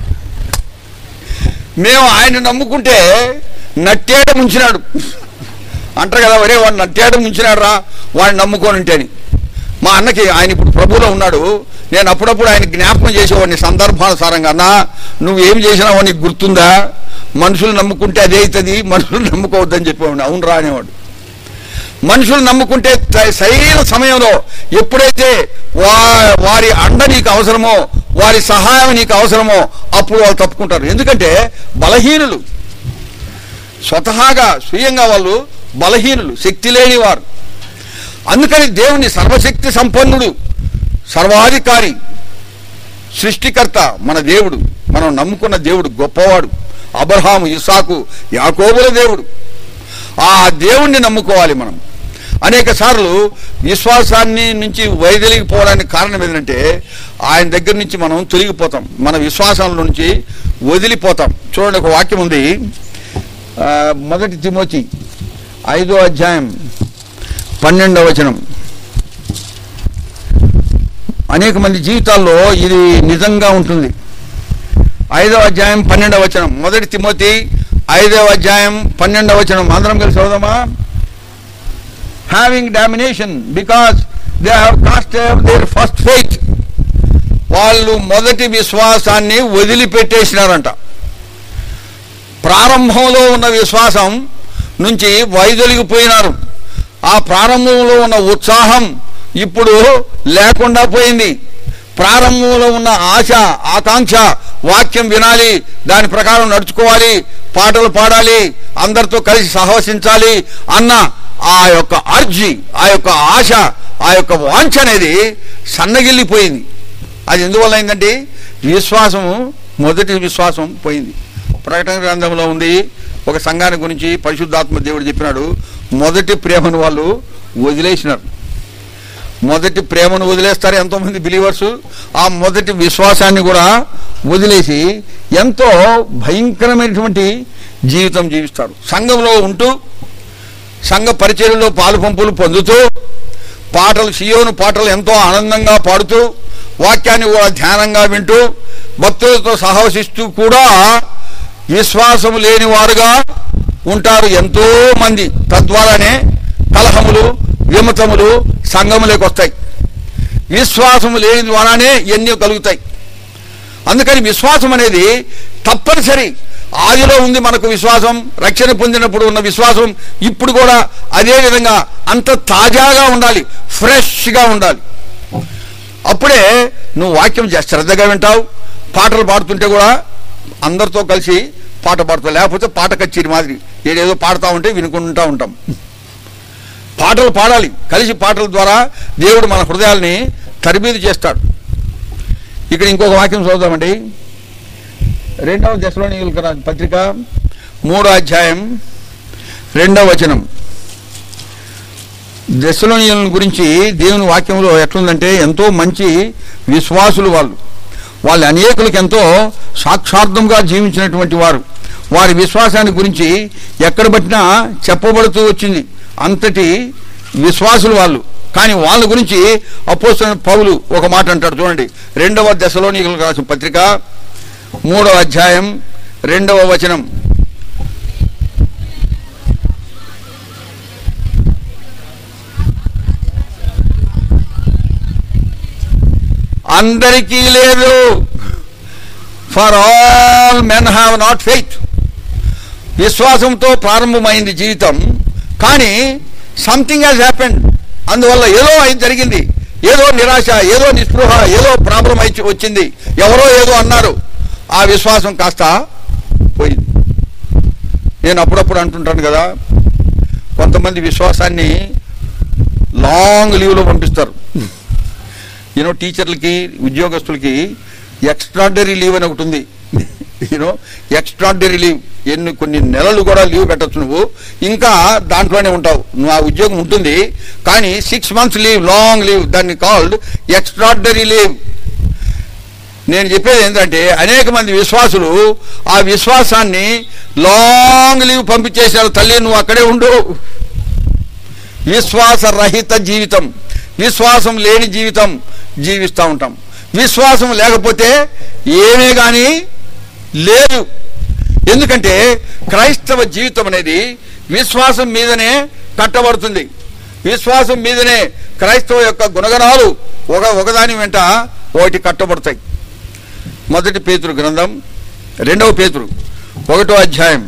మేము ఆయన నమ్ముకుంటే నట్టేట ముంచినాడు అంటారు కదా ఒరే వాడు నట్టేట ముంచినాడు రా వాడిని నమ్ముకొని ఉంటేని మా అన్నకి ఆయన ఇప్పుడు ప్రభులో ఉన్నాడు నేను అప్పుడప్పుడు ఆయన జ్ఞాపకం చేసేవాడిని సందర్భానుసారంగా అన్నా నువ్వు ఏం చేసినావో నీకు గుర్తుందా మనుషులు నమ్ముకుంటే అదే అవుతుంది మనుషులు నమ్ముకోవద్దని చెప్పేవాడిని అవును రా అనేవాడు మనుషులు నమ్ముకుంటే త- సరైన సమయంలో ఎప్పుడైతే వా వారి అండ నీకు అవసరమో వారి సహాయం నీకు అవసరమో అప్పుడు వాళ్ళు తప్పుకుంటారు ఎందుకంటే బలహీనులు స్వతహాగా స్వీయంగా వాళ్ళు బలహీనులు శక్తి లేని వారు అందుకని దేవుని సర్వశక్తి సంపన్నుడు సర్వాధికారి సృష్టికర్త మన దేవుడు మనం నమ్ముకున్న దేవుడు గొప్పవాడు అబ్రహాము ఇసాకు యాకోబుల దేవుడు ఆ దేవుణ్ణి నమ్ముకోవాలి మనం అనేక సార్లు విశ్వాసాన్ని నుంచి వైదొలిగిపోవడానికి కారణం ఏంటంటే ఆయన దగ్గర నుంచి మనం తొలగిపోతాం మన విశ్వాసం నుంచి వదిలిపోతాం చూడండి ఒక వాక్యం ఉంది ఆ, మొదటి తిమోతి ఐదో అధ్యాయం పన్నెండవ వచనం అనేక మంది జీవితాల్లో ఇది నిజంగా ఉంటుంది ఐదవ అధ్యాయం పన్నెండవ వచనం మొదటి తిమోతి ఐదవ అధ్యాయం పన్నెండవ వచనం అందరం కలిసి చదువుదామా having damnation because they have cast their first faith వాళ్ళు మొదటి విశ్వాసాన్ని వదిలిపెట్టేసినారంట ప్రారంభంలో ఉన్న విశ్వాసం నుంచి వైదొలిగిపోయినారు ఆ ప్రారంభంలో ఉన్న ఉత్సాహం ఇప్పుడు లేకుండా పోయింది ప్రారంభంలో ఉన్న ఆశ ఆకాంక్ష వాక్యం వినాలి దాని ప్రకారం నడుచుకోవాలి పాటలు పాడాలి అందరితో కలిసి సహవసించాలి అన్న ఆ యొక్క అర్జీ ఆ యొక్క ఆశ ఆ యొక్క వాంఛ అనేది సన్నగిల్లిపోయింది అది ఎందువల్ల అయిందంటే విశ్వాసము మొదటి విశ్వాసం పోయింది ప్రకటన గ్రంథంలో ఉంది ఒక సంఘాన్ని గురించి పరిశుద్ధాత్మ దేవుడు చెప్పినాడు మొదటి ప్రేమను వాళ్ళు వదిలేసినారు మొదటి ప్రేమను వదిలేస్తారు ఎంతోమంది బిలీవర్స్ ఆ మొదటి విశ్వాసాన్ని కూడా వదిలేసి ఎంతో భయంకరమైనటువంటి జీవితం జీవిస్తారు సంఘంలో ఉంటూ సంఘ పరిచర్యలో పాలు పంపులు పొందుతూ పాటలు సియోను పాటలు ఎంతో ఆనందంగా పాడుతూ వాక్యాన్ని కూడా ధ్యానంగా వింటూ భక్తులతో సహవసిస్తూ కూడా విశ్వాసము లేని వారుగా ఉంటారు ఎంతో మంది తద్వారానే కలహములు విమతములు సంఘములోకి వస్తాయి విశ్వాసము లేని ద్వారానే ఎన్నో కలుగుతాయి అందుకని విశ్వాసం అనేది తప్పనిసరి ఆదిలో ఉంది మనకు విశ్వాసం రక్షణ పొందినప్పుడు ఉన్న విశ్వాసం ఇప్పుడు కూడా అదే విధంగా అంత తాజాగా ఉండాలి ఫ్రెష్గా ఉండాలి అప్పుడే నువ్వు వాక్యం జ- శ్రద్ధగా వింటావు పాటలు పాడుతుంటే కూడా అందరితో కలిసి పాట పాడుతావు లేకపోతే పాట కచ్చేరి మాదిరి ఏదేదో పాడుతూ ఉంటే వినుకుంటూ ఉంటాం పాటలు పాడాలి కలిసి పాటల ద్వారా దేవుడు మన హృదయాల్ని తరబీదు చేస్తాడు ఇక్కడ ఇంకొక వాక్యం చదువుదామండి రెండవ దశలోని పత్రిక మూడో అధ్యాయం రెండవ వచనం దశలోనియుల గురించి దేవుని వాక్యంలో ఎట్లుందంటే ఎంతో మంచి విశ్వాసులు వాళ్ళు వాళ్ళు అనేకులకు ఎంతో సాక్షార్థంగా జీవించినటువంటి వారు వారి విశ్వాసాన్ని గురించి ఎక్కడ పట్టినా చెప్పబడుతూ వచ్చింది అంతటి విశ్వాసులు వాళ్ళు కానీ వాళ్ళ గురించి అపోస్తున్న పౌలు ఒక మాట అంటాడు చూడండి రెండవ దశలోని రాసిన పత్రిక మూడవ అధ్యాయం రెండవ వచనం అందరికీ లేదు for all men have not faith విశ్వాసంతో ప్రారంభమైంది జీవితం కానీ సంథింగ్ హాజ్ హ్యాపెండ్ అందువల్ల ఏదో అయి జరిగింది ఏదో నిరాశ ఏదో నిస్పృహ ఏదో ప్రాబ్లం అయి వచ్చింది ఎవరో ఏదో అన్నారు ఆ విశ్వాసం కాస్త పోయింది నేను అప్పుడప్పుడు అంటుంటాను కదా కొంతమంది విశ్వాసాన్ని లాంగ్ లీవ్లో పంపిస్తారు యూనో టీచర్లకి ఉద్యోగస్తులకి ఎక్స్ట్రాడరీ లీవ్ అని ఒకటి ఉంది యూనో ఎక్స్ట్రాడరీ లీవ్ ఎన్ని కొన్ని నెలలు కూడా లీవ్ పెట్టచ్చు నువ్వు ఇంకా దాంట్లోనే ఉంటావు నువ్వు ఆ ఉద్యోగం ఉంటుంది కానీ six months leave long leave దాన్ని కాల్డ్ ఎక్స్ట్రాడరీ లీవ్ నేను చెప్పేది ఏంటంటే అనేక మంది విశ్వాసులు ఆ విశ్వాసాన్ని లాంగ్ లీవ్ పంపించేశారు తల్లి నువ్వు అక్కడే ఉండు విశ్వాస రహిత జీవితం విశ్వాసం లేని జీవితం జీవిస్తూ ఉంటాం విశ్వాసం లేకపోతే ఏమీ కానీ లేదు ఎందుకంటే క్రైస్తవ జీవితం అనేది విశ్వాసం మీదనే కట్టబడుతుంది విశ్వాసం మీదనే క్రైస్తవ యొక్క గుణగణాలు ఒక ఒకదాని వెంట ఒకటి కట్టబడతాయి మొదటి పేతురు గ్రంథం రెండవ పేతురు ఒకటో అధ్యాయం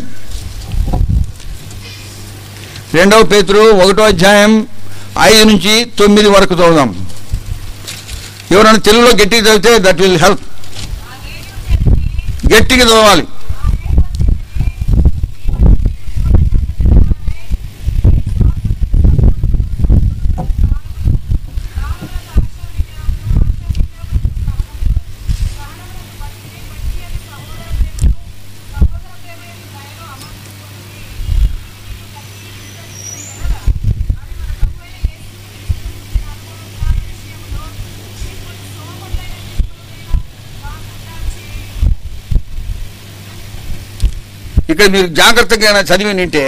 రెండవ పేతురు ఒకటో అధ్యాయం ఐదు నుంచి తొమ్మిది వరకు చదువుదాం ఎవరైనా తెలుగులో గట్టిగా చదివితే దట్ విల్ హెల్ప్ గట్టిగా చదవాలి ఇక్కడ మీరు జాగ్రత్తగా చదివి నింటే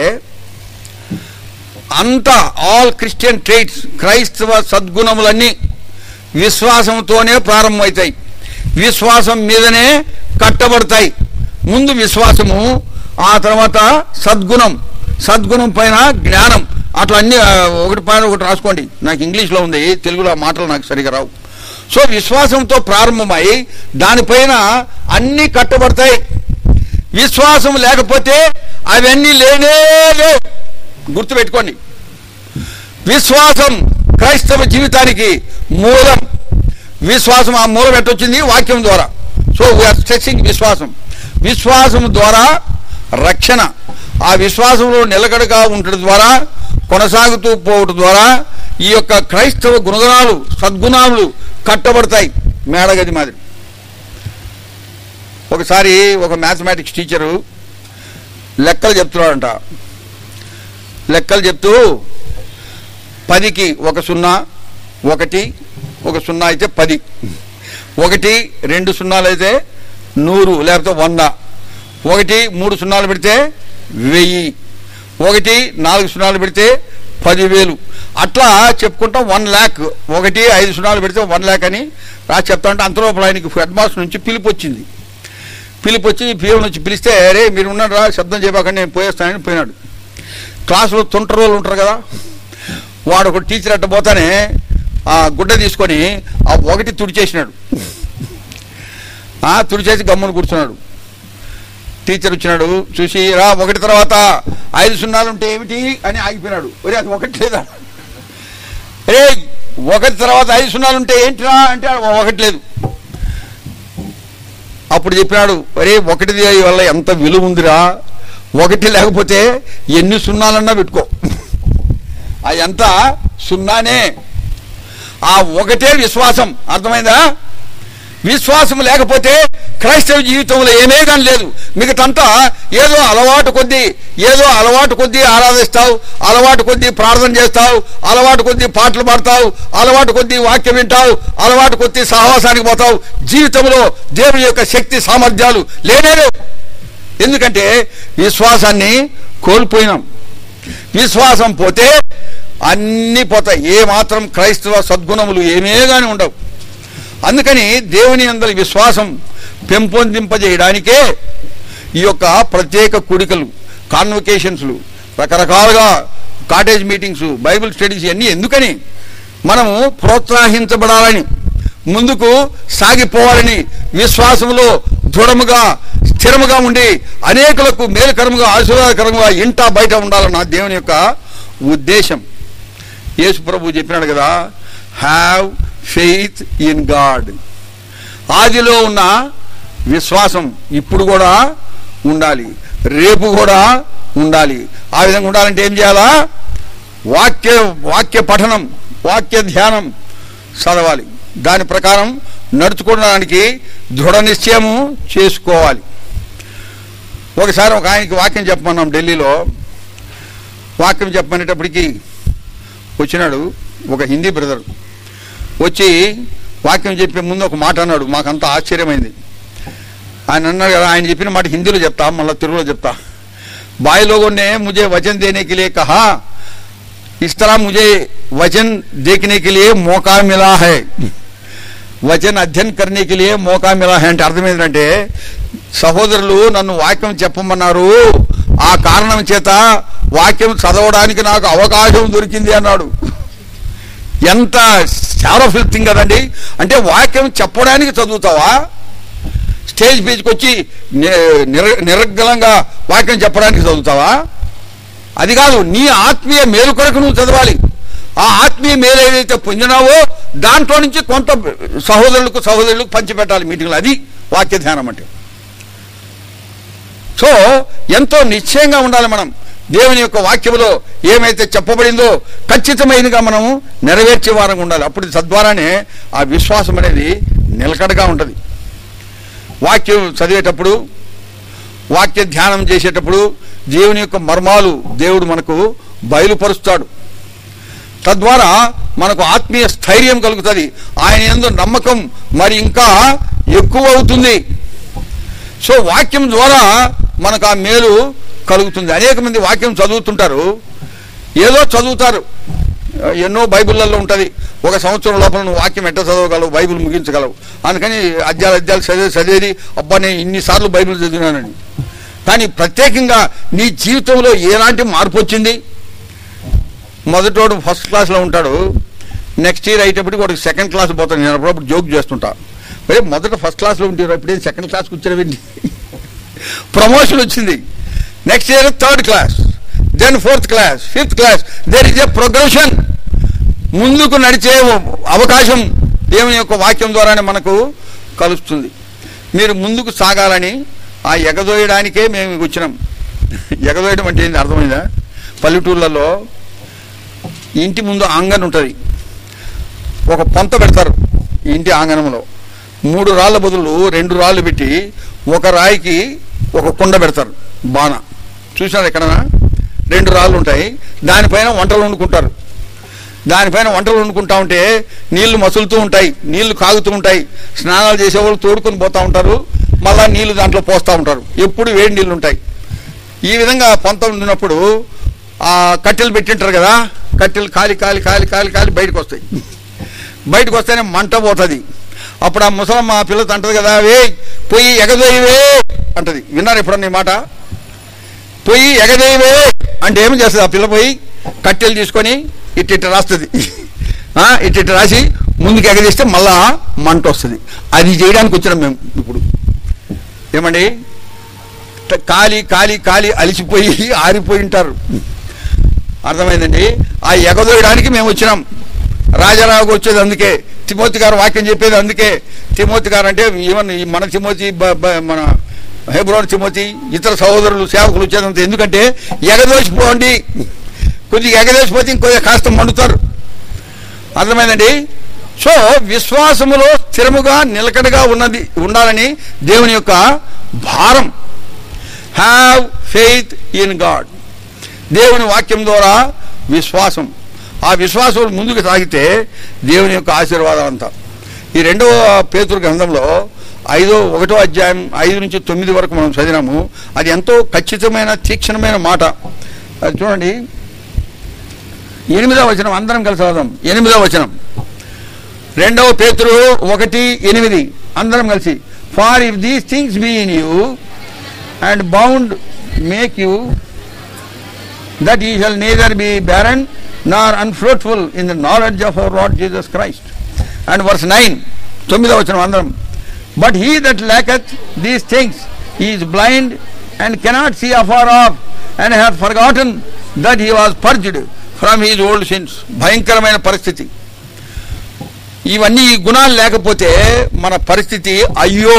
అంత ఆల్ క్రిస్టియన్ ట్రైట్స్ క్రైస్తవ సద్గుణములన్నీ విశ్వాసంతోనే ప్రారంభమవుతాయి విశ్వాసం మీదనే కట్టబడతాయి ముందు విశ్వాసము ఆ తర్వాత సద్గుణం సద్గుణం పైన జ్ఞానం అట్లా అన్ని ఆ, ఒకటి పైన ఒకటి రాసుకోండి నాకు ఇంగ్లీష్లో ఉంది తెలుగులో ఆ మాటలు నాకు సరిగా రావు సో విశ్వాసంతో ప్రారంభమై దానిపైన అన్నీ కట్టబడతాయి విశ్వాసం లేకపోతే అవన్నీ లేనే లేవు గుర్తుపెట్టుకోండి విశ్వాసం క్రైస్తవ జీవితానికి మూలం విశ్వాసం ఆ మూలం ఎట్టొచ్చింది వాక్యం ద్వారా సో వీఆర్ స్ట్రెస్సింగ్ విశ్వాసం విశ్వాసం ద్వారా రక్షణ ఆ విశ్వాసంలో నిలకడగా ఉండటం ద్వారా కొనసాగుతూ పోవటం ద్వారా ఈ యొక్క క్రైస్తవ గుణగణాలు సద్గుణాలు కట్టబడతాయి మేడగది మాదిరి ఒకసారి ఒక మ్యాథమెటిక్స్ టీచరు లెక్కలు చెప్తున్నాడంట లెక్కలు చెప్తూ పదికి ఒక సున్నా ఒకటి ఒక సున్నా అయితే పది ఒకటి రెండు సున్నాలు అయితే నూరు లేకపోతే వంద ఒకటి మూడు సున్నాలు పెడితే వెయ్యి ఒకటి నాలుగు సున్నాలు పెడితే పదివేలు అట్లా చెప్పుకుంటాం వన్ ల్యాక్ ఒకటి ఐదు సున్నాలు పెడితే వన్ ల్యాక్ అని రాసి చెప్తా ఉంటే అంతలోపల ఆయనకి హెడ్ మాస్టర్ నుంచి పిలుపు వచ్చింది పిలుపు వచ్చి పిఎం నుంచి పిలిస్తే అరే మీరు ఉన్నారా శబ్దం చేయబాకండి నేను పోయేస్తానని పోయినాడు క్లాసులో తుంటరోళ్ళు ఉంటారు కదా వాడు ఒక టీచర్ అట్ట పోతానే ఆ గుడ్డ తీసుకొని ఆ ఒకటి తుడిచేసినాడు ఆ తుడిచేసి గమ్మున కూర్చున్నాడు టీచర్ వచ్చినాడు చూసి రా ఒకటి తర్వాత ఐదు సున్నాలు ఉంటే ఏమిటి అని ఆగిపోయినాడు ఒరే అది ఒకటి లేదా రే ఒకటి తర్వాత ఐదు సున్నాలు ఉంటే ఏంటిరా అంటే ఒకటి లేదు అప్పుడు చెప్పినాడు అరే ఒకటి వల్ల ఎంత విలువ ఉందిరా ఒకటి లేకపోతే ఎన్ని సున్నాలన్నా పెట్టుకో ఆ ఎంత సున్నానే ఆ ఒకటే విశ్వాసం అర్థమైందా విశ్వాసం లేకపోతే క్రైస్తవ జీవితంలో ఏమే కానీ లేదు మిగతంతా ఏదో అలవాటు కొద్దీ ఏదో అలవాటు కొద్దీ ఆరాధిస్తావు అలవాటు కొద్దీ ప్రార్థన చేస్తావు అలవాటు కొద్దీ పాటలు పాడతావు అలవాటు కొద్దీ వాక్యం వింటావు అలవాటు కొద్దీ సహవాసానికి పోతావు జీవితంలో దేవుని యొక్క శక్తి సామర్థ్యాలు లేనే లేవు ఎందుకంటే విశ్వాసాన్ని కోల్పోయినాం విశ్వాసం పోతే అన్నీ పోతాయి ఏ మాత్రం క్రైస్తవ సద్గుణములు ఏమే కానీ ఉండవు అందుకని దేవుని అందరి విశ్వాసం పెంపొందింపజేయడానికే ఈ యొక్క ప్రత్యేక కూడికలు కాన్వకేషన్స్లు రకరకాలుగా కాటేజ్ మీటింగ్స్ బైబిల్ స్టడీస్ ఇవన్నీ ఎందుకని మనము ప్రోత్సహించబడాలని ముందుకు సాగిపోవాలని విశ్వాసంలో దృఢముగా స్థిరముగా ఉండి అనేకులకు మేలుకరముగా ఆశీర్వాదకరంగా ఇంట బయట ఉండాలన్న దేవుని యొక్క ఉద్దేశం యేసు ప్రభు చెప్పినాడు కదా హ్యావ్ ఫెయిత్ ఇన్ గాడ్ ఆదిలో ఉన్న విశ్వాసం ఇప్పుడు కూడా ఉండాలి రేపు కూడా ఉండాలి ఆ విధంగా ఉండాలంటే ఏం చేయాలా వాక్య వాక్య పఠనం వాక్య ధ్యానం చదవాలి దాని ప్రకారం నడుచుకోవడానికి దృఢ నిశ్చయము చేసుకోవాలి ఒకసారి ఒక ఆయనకి వాక్యం చెప్పమన్నాం ఢిల్లీలో వాక్యం చెప్పమనేటప్పటికి వచ్చినాడు ఒక హిందీ బ్రదర్ వచ్చి వాక్యం చెప్పే ముందు ఒక మాట అన్నాడు మాకంత ఆశ్చర్యమైంది ఆయన అన్నాడు కదా ఆయన చెప్పిన మాట హిందీలో చెప్తా మళ్ళీ తెలుగులో చెప్తా भाई लोगों ने मुझे वचन देने के लिए कहा इस तरह मुझे वचन देखने के लिए मौका मिला है వచన్ అధ్యయనం करने के लिए మోకా మిలా है అంటే అర్థం ఏంటంటే సహోదరులు నన్ను వాక్యం చెప్పమన్నారు ఆ కారణం చేత వాక్యం చదవడానికి నాకు అవకాశం దొరికింది అన్నాడు ఎంత సారఫుల్ థింగ్ కదండి అంటే వాక్యం చెప్పడానికి చదువుతావా స్టేజ్ పేజ్కి వచ్చి ని- నిర- నిరర్గళంగా వాక్యం చెప్పడానికి చదువుతావా అది కాదు నీ ఆత్మీయ మేలు కొరకు నువ్వు చదవాలి ఆ ఆత్మీయ మేలు ఏదైతే పొందినావో దాంట్లో నుంచి కొంత సహోదరులకు సహోదరులకు పంచిపెట్టాలి మీటింగ్లో అది వాక్య ధ్యానం అంటే సో ఎంతో నిశ్చయంగా ఉండాలి మనం దేవుని యొక్క వాక్యములో ఏమైతే చెప్పబడిందో ఖచ్చితమైనగా మనం నెరవేర్చే వారంగా ఉండాలి అప్పుడు తద్వారానే ఆ విశ్వాసం అనేది నిలకడగా ఉంటుంది వాక్యం చదివేటప్పుడు వాక్య ధ్యానం చేసేటప్పుడు దేవుని యొక్క మర్మాలు దేవుడు మనకు బయలుపరుస్తాడు తద్వారా మనకు ఆత్మీయ స్థైర్యం కలుగుతుంది ఆయన ఎందు నమ్మకం మరి ఇంకా ఎక్కువ అవుతుంది సో వాక్యం ద్వారా మనకు ఆ మేలు కలుగుతుంది అనేక మంది వాక్యం చదువుతుంటారు ఏదో చదువుతారు ఎన్నో బైబిళ్ళల్లో ఉంటుంది ఒక సంవత్సరం లోపల నువ్వు వాక్యం ఎట్ట చదవగలవు బైబిల్ ముగించగలవు అందుకని అధ్యాయాలు అధ్యాయాలు చదివి చదివేది అబ్బా నేను ఇన్నిసార్లు బైబిల్ చదివినానని కానీ ప్రత్యేకంగా నీ జీవితంలో ఎలాంటి మార్పు వచ్చింది మొదటోడు ఫస్ట్ క్లాస్లో ఉంటాడు నెక్స్ట్ ఇయర్ అయ్యేటప్పటికి వాడికి సెకండ్ క్లాస్ పోతాను నేను అప్పుడప్పుడు జోక్ చేస్తుంటా మరి మొదట ఫస్ట్ క్లాస్లో ఉంటారు ఇప్పుడేం సెకండ్ క్లాస్కి వచ్చారండి ప్రమోషన్ వచ్చింది next year third class then fourth class fifth class there is a progression ముందుకు నడిచే అవకాశం దేవుని యొక్క వాక్యం ద్వారానే మనకు కలుస్తుంది మీరు ముందుకు సాగాలని ఆ ఎగదోయడానికే మేము వచ్చినాం ఎగదోయడం అంటే ఏంటి అర్థమైందా పల్లెటూళ్ళలో ఇంటి ముందు ఆంగన్ ఉంటుంది ఒక పొంత పెడతారు ఇంటి ఆంగనంలో మూడు రాళ్ళ బదులు రెండు రాళ్ళు పెట్టి ఒక రాయికి ఒక కుండ పెడతారు బాణ చూసినారు ఎక్కడనా రెండు రాళ్ళు ఉంటాయి దానిపైన వంటలు వండుకుంటారు దానిపైన వంటలు వండుకుంటా ఉంటే నీళ్లు మసులుతూ ఉంటాయి నీళ్లు కాగుతూ ఉంటాయి స్నానాలు చేసేవాళ్ళు తోడుకొని పోతా ఉంటారు మళ్ళా నీళ్లు దాంట్లో పోస్తూ ఉంటారు ఎప్పుడు వేడి నీళ్లు ఉంటాయి ఈ విధంగా పొంత ఉండినప్పుడు ఆ కట్టెలు పెట్టింటారు కదా కట్టెలు కాలి కాలి కాలి కాలి కాలి బయటకు వస్తాయి బయటకు వస్తేనే మంట పోతుంది అప్పుడు ఆ ముసలమ్మ ఆ పిల్లతో అంటది కదా వే పొయ్యి ఎగదోయివే అంటది విన్నారు ఎప్పుడన్నా ఈ మాట పొయ్యి ఎగదేయవే అంటే ఏం చేస్తుంది ఆ పిల్ల పోయి కట్టెలు తీసుకొని ఇట్టి ఇట్ట రాస్తుంది ఆ, ఇట్టి ఇట్ట రాసి ముందుకు ఎగదీస్తే మళ్ళా మంట వస్తుంది అది చేయడానికి వచ్చినాం మేము ఇప్పుడు ఏమండి ట- కాలి కాలి కాలి అలిసిపోయి ఆరిపోయి ఉంటారు అర్థమైందండి ఆ ఎగదోయడానికి మేము వచ్చినాం రాజారావుకు వచ్చేది అందుకే తిమోతి గారు వాక్యం చెప్పేది అందుకే తిమోతి గారు అంటే ఈవెన్ ఈ మన తిమోతి బ- బ- మన హెబ్రోన్ తిమోతి ఇతర సహోదరులు సేవకులు వచ్చేది అంతే ఎందుకంటే ఎగదోసిపోండి కొద్దిగా ఎగదోసిపోతే ఇంకొద్దిగా కాస్త మండుతారు అర్థమైందండి సో విశ్వాసములో స్థిరముగా నిలకడగా ఉన్నది ఉండాలని దేవుని యొక్క భారం హ్యావ్ ఫెయిత్ ఇన్ గాడ్ దేవుని వాక్యం ద్వారా విశ్వాసం ఆ విశ్వాసం ముందుకు సాగితే దేవుని యొక్క ఆశీర్వాదం అంతా ఈ రెండవ పేతురు గ్రంథంలో ఐదో ఒకటో అధ్యాయం ఐదు నుంచి తొమ్మిది వరకు మనం చదివినాము అది ఎంతో ఖచ్చితమైన తీక్షణమైన మాట అది చూడండి ఎనిమిదవ వచనం అందరం కలిసి చదువుదాం ఎనిమిదవ వచనం రెండవ పేతురు ఒకటి ఎనిమిది అందరం కలిసి for if these things be in you and bound make you that ye shall neither be barren nor unfruitful in the knowledge of our Lord Jesus Christ. And verse 9, తొమ్మిదవ వచనం అందరం but he that lacketh these things is blind and cannot see afar off and have forgotten that he was purged from his old sins భయంకరమైన పరిస్థితి ఇవన్నీ ఈ గుణాలు లేకపోతే మన పరిస్థితి అయ్యో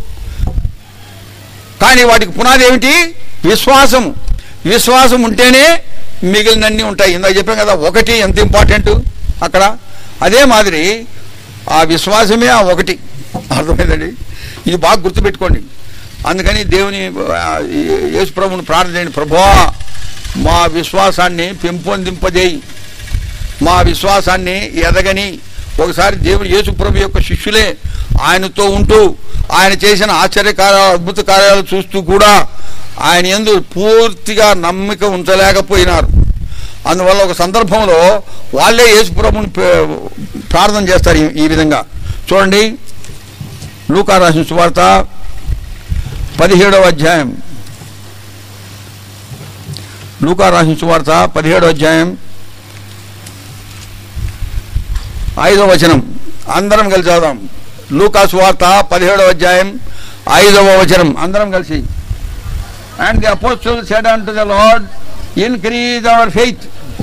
కానీ వాటికి పునాది ఏమిటి విశ్వాసం విశ్వాసం ఉంటేనే మిగిలినన్ని ఉంటాయి ఇందాక చెప్పాం కదా ఒకటి ఎంత ఇంపార్టెంట్ అక్కడ అదే మాదిరి ఆ విశ్వాసమే ఆ ఒకటి అర్థమైందండి ఇది బాగా గుర్తుపెట్టుకోండి అందుకని దేవుని ఆ, యేసు ప్రభుని ప్రార్థన ప్రభువా మా విశ్వాసాన్ని పెంపొందింపజేయి మా విశ్వాసాన్ని ఎదగని ఒకసారి దేవుడు యేసు ప్రభు యొక్క శిష్యులే ఆయనతో ఉంటూ ఆయన చేసిన ఆశ్చర్య కార్యాలు అద్భుత కార్యాలు చూస్తూ కూడా ఆయన ఎందు పూర్తిగా నమ్మిక ఉంచలేకపోయినారు అందువల్ల ఒక సందర్భంలో వాళ్ళే యేసు ప్రభుని పే- ప్రార్థన చేస్తారు ఈ- ఈ విధంగా చూడండి లూకా రాసిన సువార్త పదిహేడవ అధ్యాయం లూకా రాసిన సువార్త పదిహేడవ అధ్యాయం ఐదవ వచనం అందరం కలిసి చదుదాం లూకా సువార్త పదిహేడవ అధ్యాయం ఐదవ వచనం అందరం కలిసి and the apostle said to the Lord increase our faith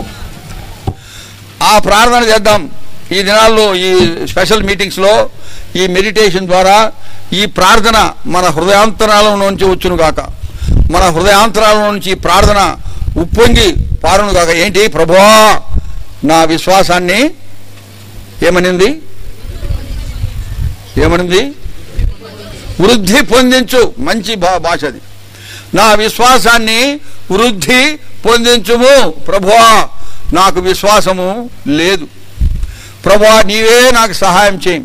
ఆ ప్రార్థన చేద్దాం ఈ దినాల్లో ఈ స్పెషల్ మీటింగ్స్లో ఈ మెడిటేషన్ ద్వారా ఈ ప్రార్థన మన హృదయాంతరాల నుంచి వచ్చును గాక మన హృదయాంతరాల నుంచి ఈ ప్రార్థన ఉప్పొంగి పారును గాక ఏంటి ప్రభువా నా విశ్వాసాన్ని ఏమనింది ఏమనింది వృద్ధి పొందించు మంచి భా భాష అది నా విశ్వాసాన్ని వృద్ధి పొందించుము ప్రభువా నాకు విశ్వాసము లేదు ప్రభువా నీవే నాకు సహాయం చేయి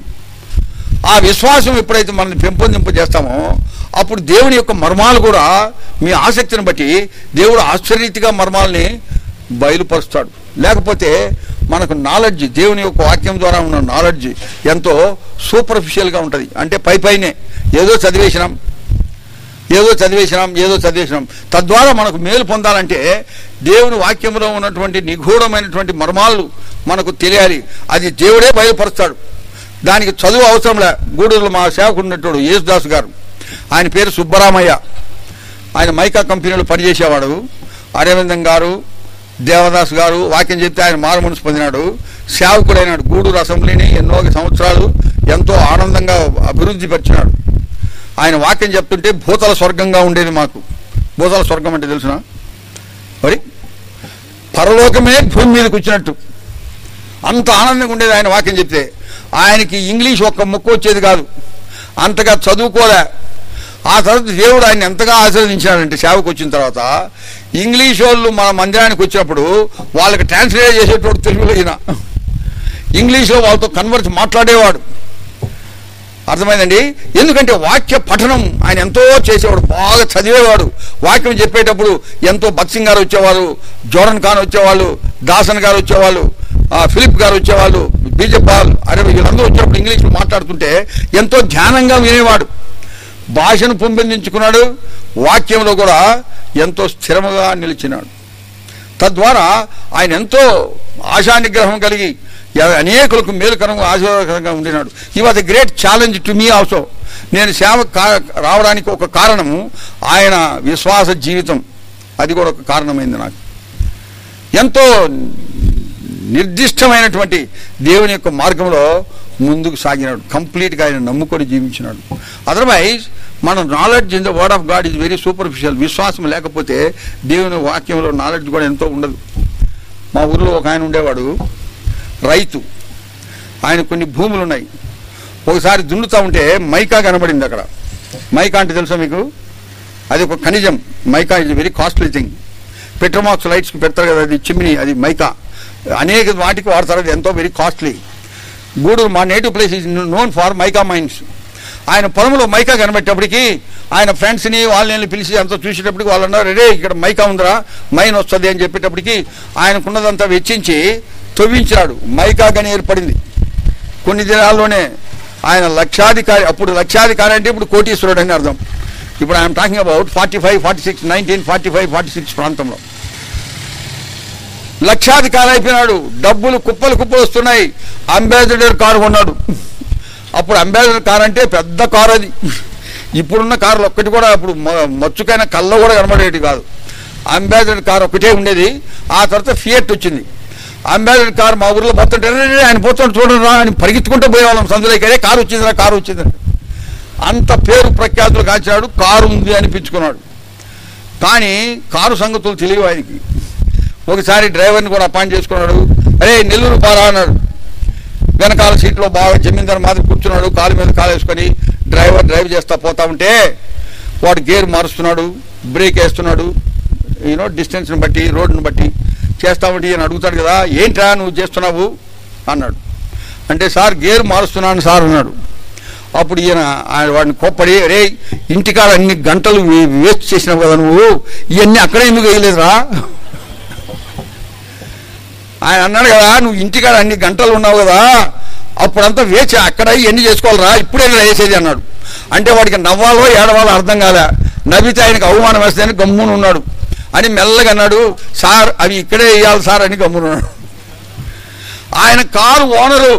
ఆ విశ్వాసం ఎప్పుడైతే మనల్ని పెంపొందింపజేస్తామో అప్పుడు దేవుని యొక్క మర్మాలు కూడా మీ ఆసక్తిని బట్టి దేవుడు ఆశ్చర్యరీతిగా మర్మాలని బయలుపరుస్తాడు లేకపోతే మనకు నాలెడ్జ్ దేవుని యొక్క వాక్యం ద్వారా ఉన్న నాలెడ్జ్ ఎంతో సూపర్ఫిషియల్గా ఉంటుంది అంటే పై పైనే ఏదో చదివేసినాం ఏదో చదివేసినాం ఏదో చదివేసినాం తద్వారా మనకు మేలు పొందాలంటే దేవుని వాక్యంలో ఉన్నటువంటి నిగూఢమైనటువంటి మర్మాలు మనకు తెలియాలి అది దేవుడే బయలుపరుస్తాడు దానికి చదువు అవసరంలే గూడూరులో మా సేవకు ఉన్నటువంటి యేసుదాస్ గారు ఆయన పేరు సుబ్బరామయ్య ఆయన మైకా కంపెనీలో పనిచేసేవాడు అరవిందం గారు దేవదాస్ గారు వాక్యం చెప్తే ఆయన మారు మనసు పొందినాడు సేవకుడైనాడు గూడూరు అసెంబ్లీని ఎన్నో సంవత్సరాలు ఎంతో ఆనందంగా అభివృద్ధి పరిచినాడు ఆయన వాక్యం చెప్తుంటే భూతల స్వర్గంగా ఉండేది మాకు భూతల స్వర్గం అంటే తెలుసునా మరి పరలోకమే భూమి మీదకి వచ్చినట్టు అంత ఆనందంగా ఉండేది ఆయన వాక్యం చెప్తే ఆయనకి ఇంగ్లీష్ ఒక్క ముక్క వచ్చేది కాదు అంతగా చదువుకోలే ఆ తర్వాత దేవుడు ఆయన ఎంతగా ఆశీర్వదించాడంటే సేవకు వచ్చిన తర్వాత ఇంగ్లీష్ వాళ్ళు మన మందిరానికి వచ్చినప్పుడు వాళ్ళకి ట్రాన్స్లేట్ చేసేటోడు తెలుగులో ఈయన ఇంగ్లీష్లో వాళ్ళతో కన్వర్స్ మాట్లాడేవాడు అర్థమైందండి ఎందుకంటే వాక్య పఠనం ఆయన ఎంతో చేసేవాడు బాగా చదివేవాడు వాక్యం చెప్పేటప్పుడు ఎంతో బక్సింగ్ గారు వచ్చేవాళ్ళు జోరన్ ఖాన్ వచ్చేవాళ్ళు దాసన్ గారు వచ్చేవాళ్ళు ఆ, ఫిలిప్ గారు వచ్చేవాళ్ళు బీజపాల్ అరే వీళ్ళందరూ వచ్చినప్పుడు ఇంగ్లీష్లో మాట్లాడుతుంటే ఎంతో ధ్యానంగా వినేవాడు భాషను పెంపొందించుకున్నాడు వాక్యంలో కూడా ఎంతో స్థిరముగా నిలిచినాడు తద్వారా ఆయన ఎంతో ఆశా నిగ్రహం కలిగి ఎ- అనేకులకు మేలుకరంగా ఆశీర్వాదకరంగా ఉండినాడు he was a great challenge to me also నేను సేవ కా- రావడానికి ఒక కారణము ఆయన విశ్వాస జీవితం అది కూడా ఒక కారణమైంది నాకు ఎంతో నిర్దిష్టమైనటువంటి దేవుని యొక్క మార్గంలో ముందుకు సాగినాడు కంప్లీట్గా ఆయన నమ్ముకొని జీవించినాడు అదర్వైజ్ మన knowledge in the word of God is very superficial విశ్వాసం లేకపోతే దేవుని వాక్యంలో నాలెడ్జ్ కూడా ఎంతో ఉండదు మా ఊర్లో ఒక ఆయన ఉండేవాడు రైతు ఆయన కొన్ని భూములు ఉన్నాయి ఒకసారి దున్నుతా ఉంటే మైకా కనబడింది అక్కడ మైకా అంటే తెలుసా మీకు అది ఒక ఖనిజం mica is very costly thing Petromax లైట్స్కి పెడతారు కదా అది చిమ్ని అది మైకా అనేక వాటికి వాడతారు అది ఎంతో వెరీ కాస్ట్లీ గూడూరు మా native place is known for mica mines ఆయన పొలంలో మైకా కనబెట్టేప్పటికి ఆయన ఫ్రెండ్స్ని వాళ్ళని పిలిచి అంతా చూసేటప్పటికి వాళ్ళు అన్నారు రే ఇక్కడ మైకా ఉందిరా మైన్ వస్తుంది అని చెప్పేటప్పటికి ఆయనకున్నదంతా వెచ్చించి తవ్వించాడు మైకా గని ఏర్పడింది కొన్ని దినాల్లోనే ఆయన లక్షాధికారి అప్పుడు లక్షాధికారి అంటే ఇప్పుడు కోటీశ్వరుడు అని అర్థం ఇప్పుడు I'm talking about forty five forty six nineteen forty five forty six ప్రాంతంలో లక్షాధికారి అయిపోయినాడు డబ్బులు కుప్పలు కుప్పలు వస్తున్నాయి అంబాసిడర్ కారు కొన్నాడు అప్పుడు అంబాసిడర్ కార్ అంటే పెద్ద కారు అది ఇప్పుడున్న కార్లు ఒక్కటి కూడా అప్పుడు మ- మచ్చుకైన కళ్ళ కూడా కనబడేది కాదు అంబాసిడర్ కార్ ఒకటే ఉండేది ఆ తర్వాత ఫియట్ వచ్చింది అంబాసిడర్ కార్ మా ఊర్లో పోతుంటే "రే, రే, ఆయన పోతుంటే చూడండి రా అని పరిగెత్తుకుంటూ పోయేవాళ్ళం సందులోకి అరే కారు వచ్చిందిరా కారు వచ్చిందిరా అంత పేరు ప్రఖ్యాతులు కాచాడు కారు ఉంది అనిపించుకున్నాడు కానీ కారు సంగతులు తెలియవు ఆయనకి ఒకసారి డ్రైవర్ని కూడా అపాయింట్ చేసుకున్నాడు అరే నెల్లూరు పారా అన్నాడు వెనకాల సీట్లో బాగా జమీందారు మాదిరి కూర్చున్నాడు కాలు మీద కాలు వేసుకొని డ్రైవర్ డ్రైవ్ చేస్తా పోతా ఉంటే వాడు గేర్ మారుస్తున్నాడు బ్రేక్ వేస్తున్నాడు యూనో డిస్టెన్స్ని బట్టి రోడ్డుని బట్టి చేస్తా ఉంటే ఈయన అడుగుతాడు కదా ఏంట్రా నువ్వు చేస్తున్నావు అన్నాడు అంటే సార్ గేర్ మారుస్తున్నాను సార్ అన్నాడు అప్పుడు ఈయన ఆయన వాడిని కోప్పడి రే ఇంటికాడ అన్ని గంటలు వే- వేస్ట్ చేసినావు కదా నువ్వు ఇవన్నీ అక్కడే ఎందుకు వేయలేదురా ఆయన అన్నాడు కదా నువ్వు ఇంటికాడ అన్ని గంటలు ఉన్నావు కదా అప్పుడంతా వేచి అక్కడ ఇవన్నీ చేసుకోవాలరా ఇప్పుడే వేసేది అన్నాడు అంటే వాడికి నవ్వాలో ఏడవాలో అర్థం కాలే నవ్వితే ఆయనకు అవమానం వేస్తే అని గమ్మున ఉన్నాడు అని మెల్లగా అన్నాడు సార్ అవి ఇక్కడే వేయాలి సార్ అని గమ్మున ఉన్నాడు ఆయన కారు ఓనరు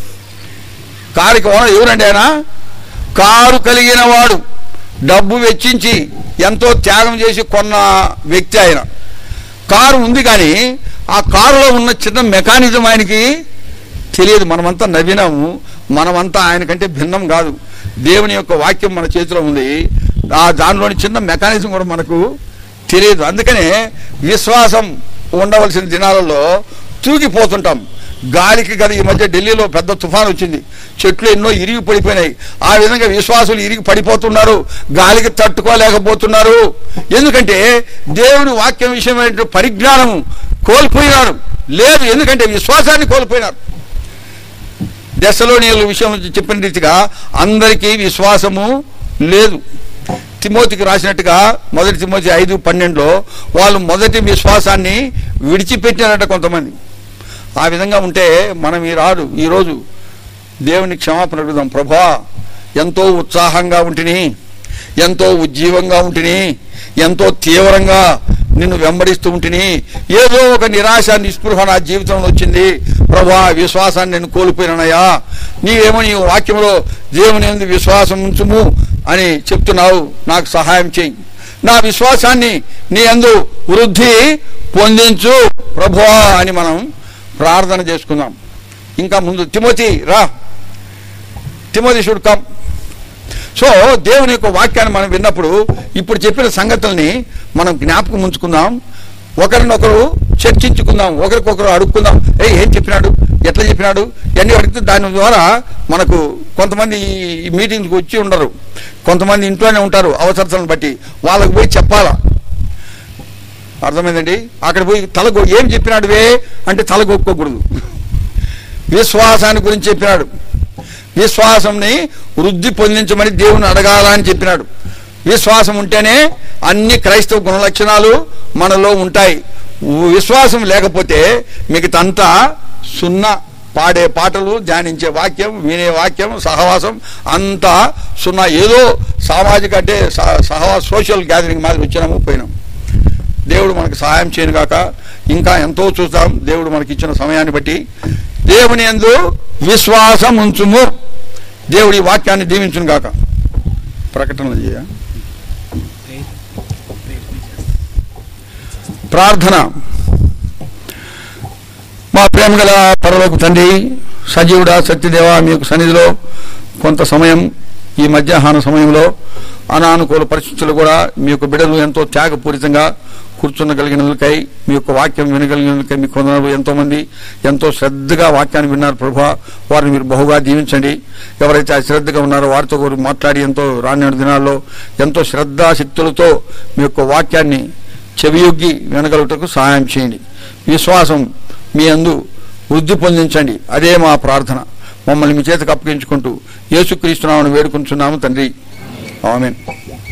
కారుకి ఓనర్ ఎవరండి ఆయన కారు కలిగిన వాడు డబ్బు వెచ్చించి ఎంతో త్యాగం చేసి కొన్న వ్యక్తి ఆయన కారు ఉంది కానీ ఆ కారులో ఉన్న చిన్న మెకానిజం ఆయనకి తెలియదు మనమంతా నవ్వినాము మనమంతా ఆయన కంటే భిన్నం కాదు దేవుని యొక్క వాక్యం మన చేతిలో ఉంది ఆ దానిలోని చిన్న మెకానిజం కూడా మనకు తెలియదు అందుకనే విశ్వాసం ఉండవలసిన దినాలలో తూగిపోతుంటాం గాలికి కదా ఈ మధ్య ఢిల్లీలో పెద్ద తుఫాన్ వచ్చింది చెట్లు ఎన్నో ఇరిగి పడిపోయినాయి ఆ విధంగా విశ్వాసులు ఇరిగి పడిపోతున్నారు గాలికి తట్టుకోలేకపోతున్నారు ఎందుకంటే దేవుని వాక్యం విషయమైన పరిజ్ఞానం కోల్పోయినారు లేదు ఎందుకంటే విశ్వాసాన్ని కోల్పోయినారు దశలోనియల విషయం చెప్పిన రీతిగా అందరికీ విశ్వాసము లేదు తిమోతికి రాసినట్టుగా మొదటి తిమోతి ఐదు పన్నెండులో వాళ్ళు మొదటి విశ్వాసాన్ని విడిచిపెట్టినారట కొంతమంది ఆ విధంగా ఉంటే మనం ఈ రాడు ఈరోజు దేవుని క్షమాపణ అడుగుదాం ప్రభా ఎంతో ఉత్సాహంగా ఉంటిని ఎంతో ఉజ్జీవంగా ఉంటిని ఎంతో తీవ్రంగా నిన్ను వెంబడిస్తూ ఉంటిని ఏదో ఒక నిరాశ నిస్పృహ నా జీవితంలో వచ్చింది ప్రభా విశ్వాసాన్ని నేను కోల్పోయినయ్యా నీవేమో నీ వాక్యంలో దేవుని ఎందు విశ్వాసం ఉంచుము అని చెప్తున్నావు నాకు సహాయం చేయి నా విశ్వాసాన్ని నీ అందు వృద్ధి పొందించు ప్రభువా అని మనం ప్రార్థన చేసుకుందాం ఇంకా ముందు తిమోతి రా తిమోతి షుడ్ కమ్ సో దేవుని యొక్క వాక్యాన్ని మనం విన్నప్పుడు ఇప్పుడు చెప్పిన సంగతుల్ని మనం జ్ఞాపకం ఉంచుకుందాం ఒకరినొకరు చర్చించుకుందాం ఒకరికొకరు అడుక్కుందాం ఏ ఏం చెప్పినాడు ఎట్లా చెప్పినాడు ఇవన్నీ అడిగితే దాని ద్వారా మనకు కొంతమంది ఈ మీటింగ్కి వచ్చి ఉండరు కొంతమంది ఇంట్లోనే ఉంటారు అవసరతలను బట్టి వాళ్ళకి పోయి చెప్పాలా అర్థమైందండి అక్కడ పోయి తల ఏం చెప్పినాడు వే అంటే తల గొప్పుకోకూడదు విశ్వాసాన్ని గురించి చెప్పినాడు విశ్వాసంని వృద్ధి పొందించమని దేవుని అడగాలని చెప్పినాడు విశ్వాసం ఉంటేనే అన్ని క్రైస్తవ గుణలక్షణాలు మనలో ఉంటాయి విశ్వాసం లేకపోతే మిగతంతా సున్నా పాడే పాటలు ధ్యానించే వాక్యం వినే వాక్యం సహవాసం అంతా సున్నా ఏదో సామాజిక అంటే సహ- సహవా సోషల్ గ్యాదరింగ్ మాదిరి వచ్చినాము పోయినాము దేవుడు మనకు సహాయం చేయను గాక ఇంకా ఎంతో చూద్దాం దేవుడు మనకి ఇచ్చిన సమయాన్ని బట్టి దేవుని యందు విశ్వాసం ఉంచుము దేవుడి వాక్యాన్ని దీవించును గాక ప్రకటనలు చేయ ప్రార్థన మా ప్రేమ గల పరలోకు తండ్రి సజీవుడా సత్యదేవ మీ యొక్క సన్నిధిలో కొంత సమయం ఈ మధ్యాహ్న సమయంలో అనానుకూల పరిస్థితులు కూడా మీ యొక్క బిడ్డలు ఎంతో త్యాగపూరితంగా కూర్చున్నగలిగినందుకై మీ యొక్క వాక్యం వినగలిగినందుకై మీకు కొందరు ఎంతో మంది ఎంతో శ్రద్ధగా వాక్యాన్ని విన్నారు ప్రభా వారిని మీరు బహుగా దీవించండి ఎవరైతే అశ్రద్ధగా ఉన్నారో వారితో కూడా మాట్లాడి ఎంతో రాని దినాల్లో ఎంతో శ్రద్ధాశక్తులతో మీ యొక్క వాక్యాన్ని చెవియొగ్గి వినగలుగుటకు సహాయం చేయండి విశ్వాసం మీ అందు వృద్ధి పొందించండి అదే మా ప్రార్థన మమ్మల్ని మీ చేతకు అప్పగించుకుంటూ యేసుక్రీస్తునామని వేడుకుంటున్నాము తండ్రి ఆమెన్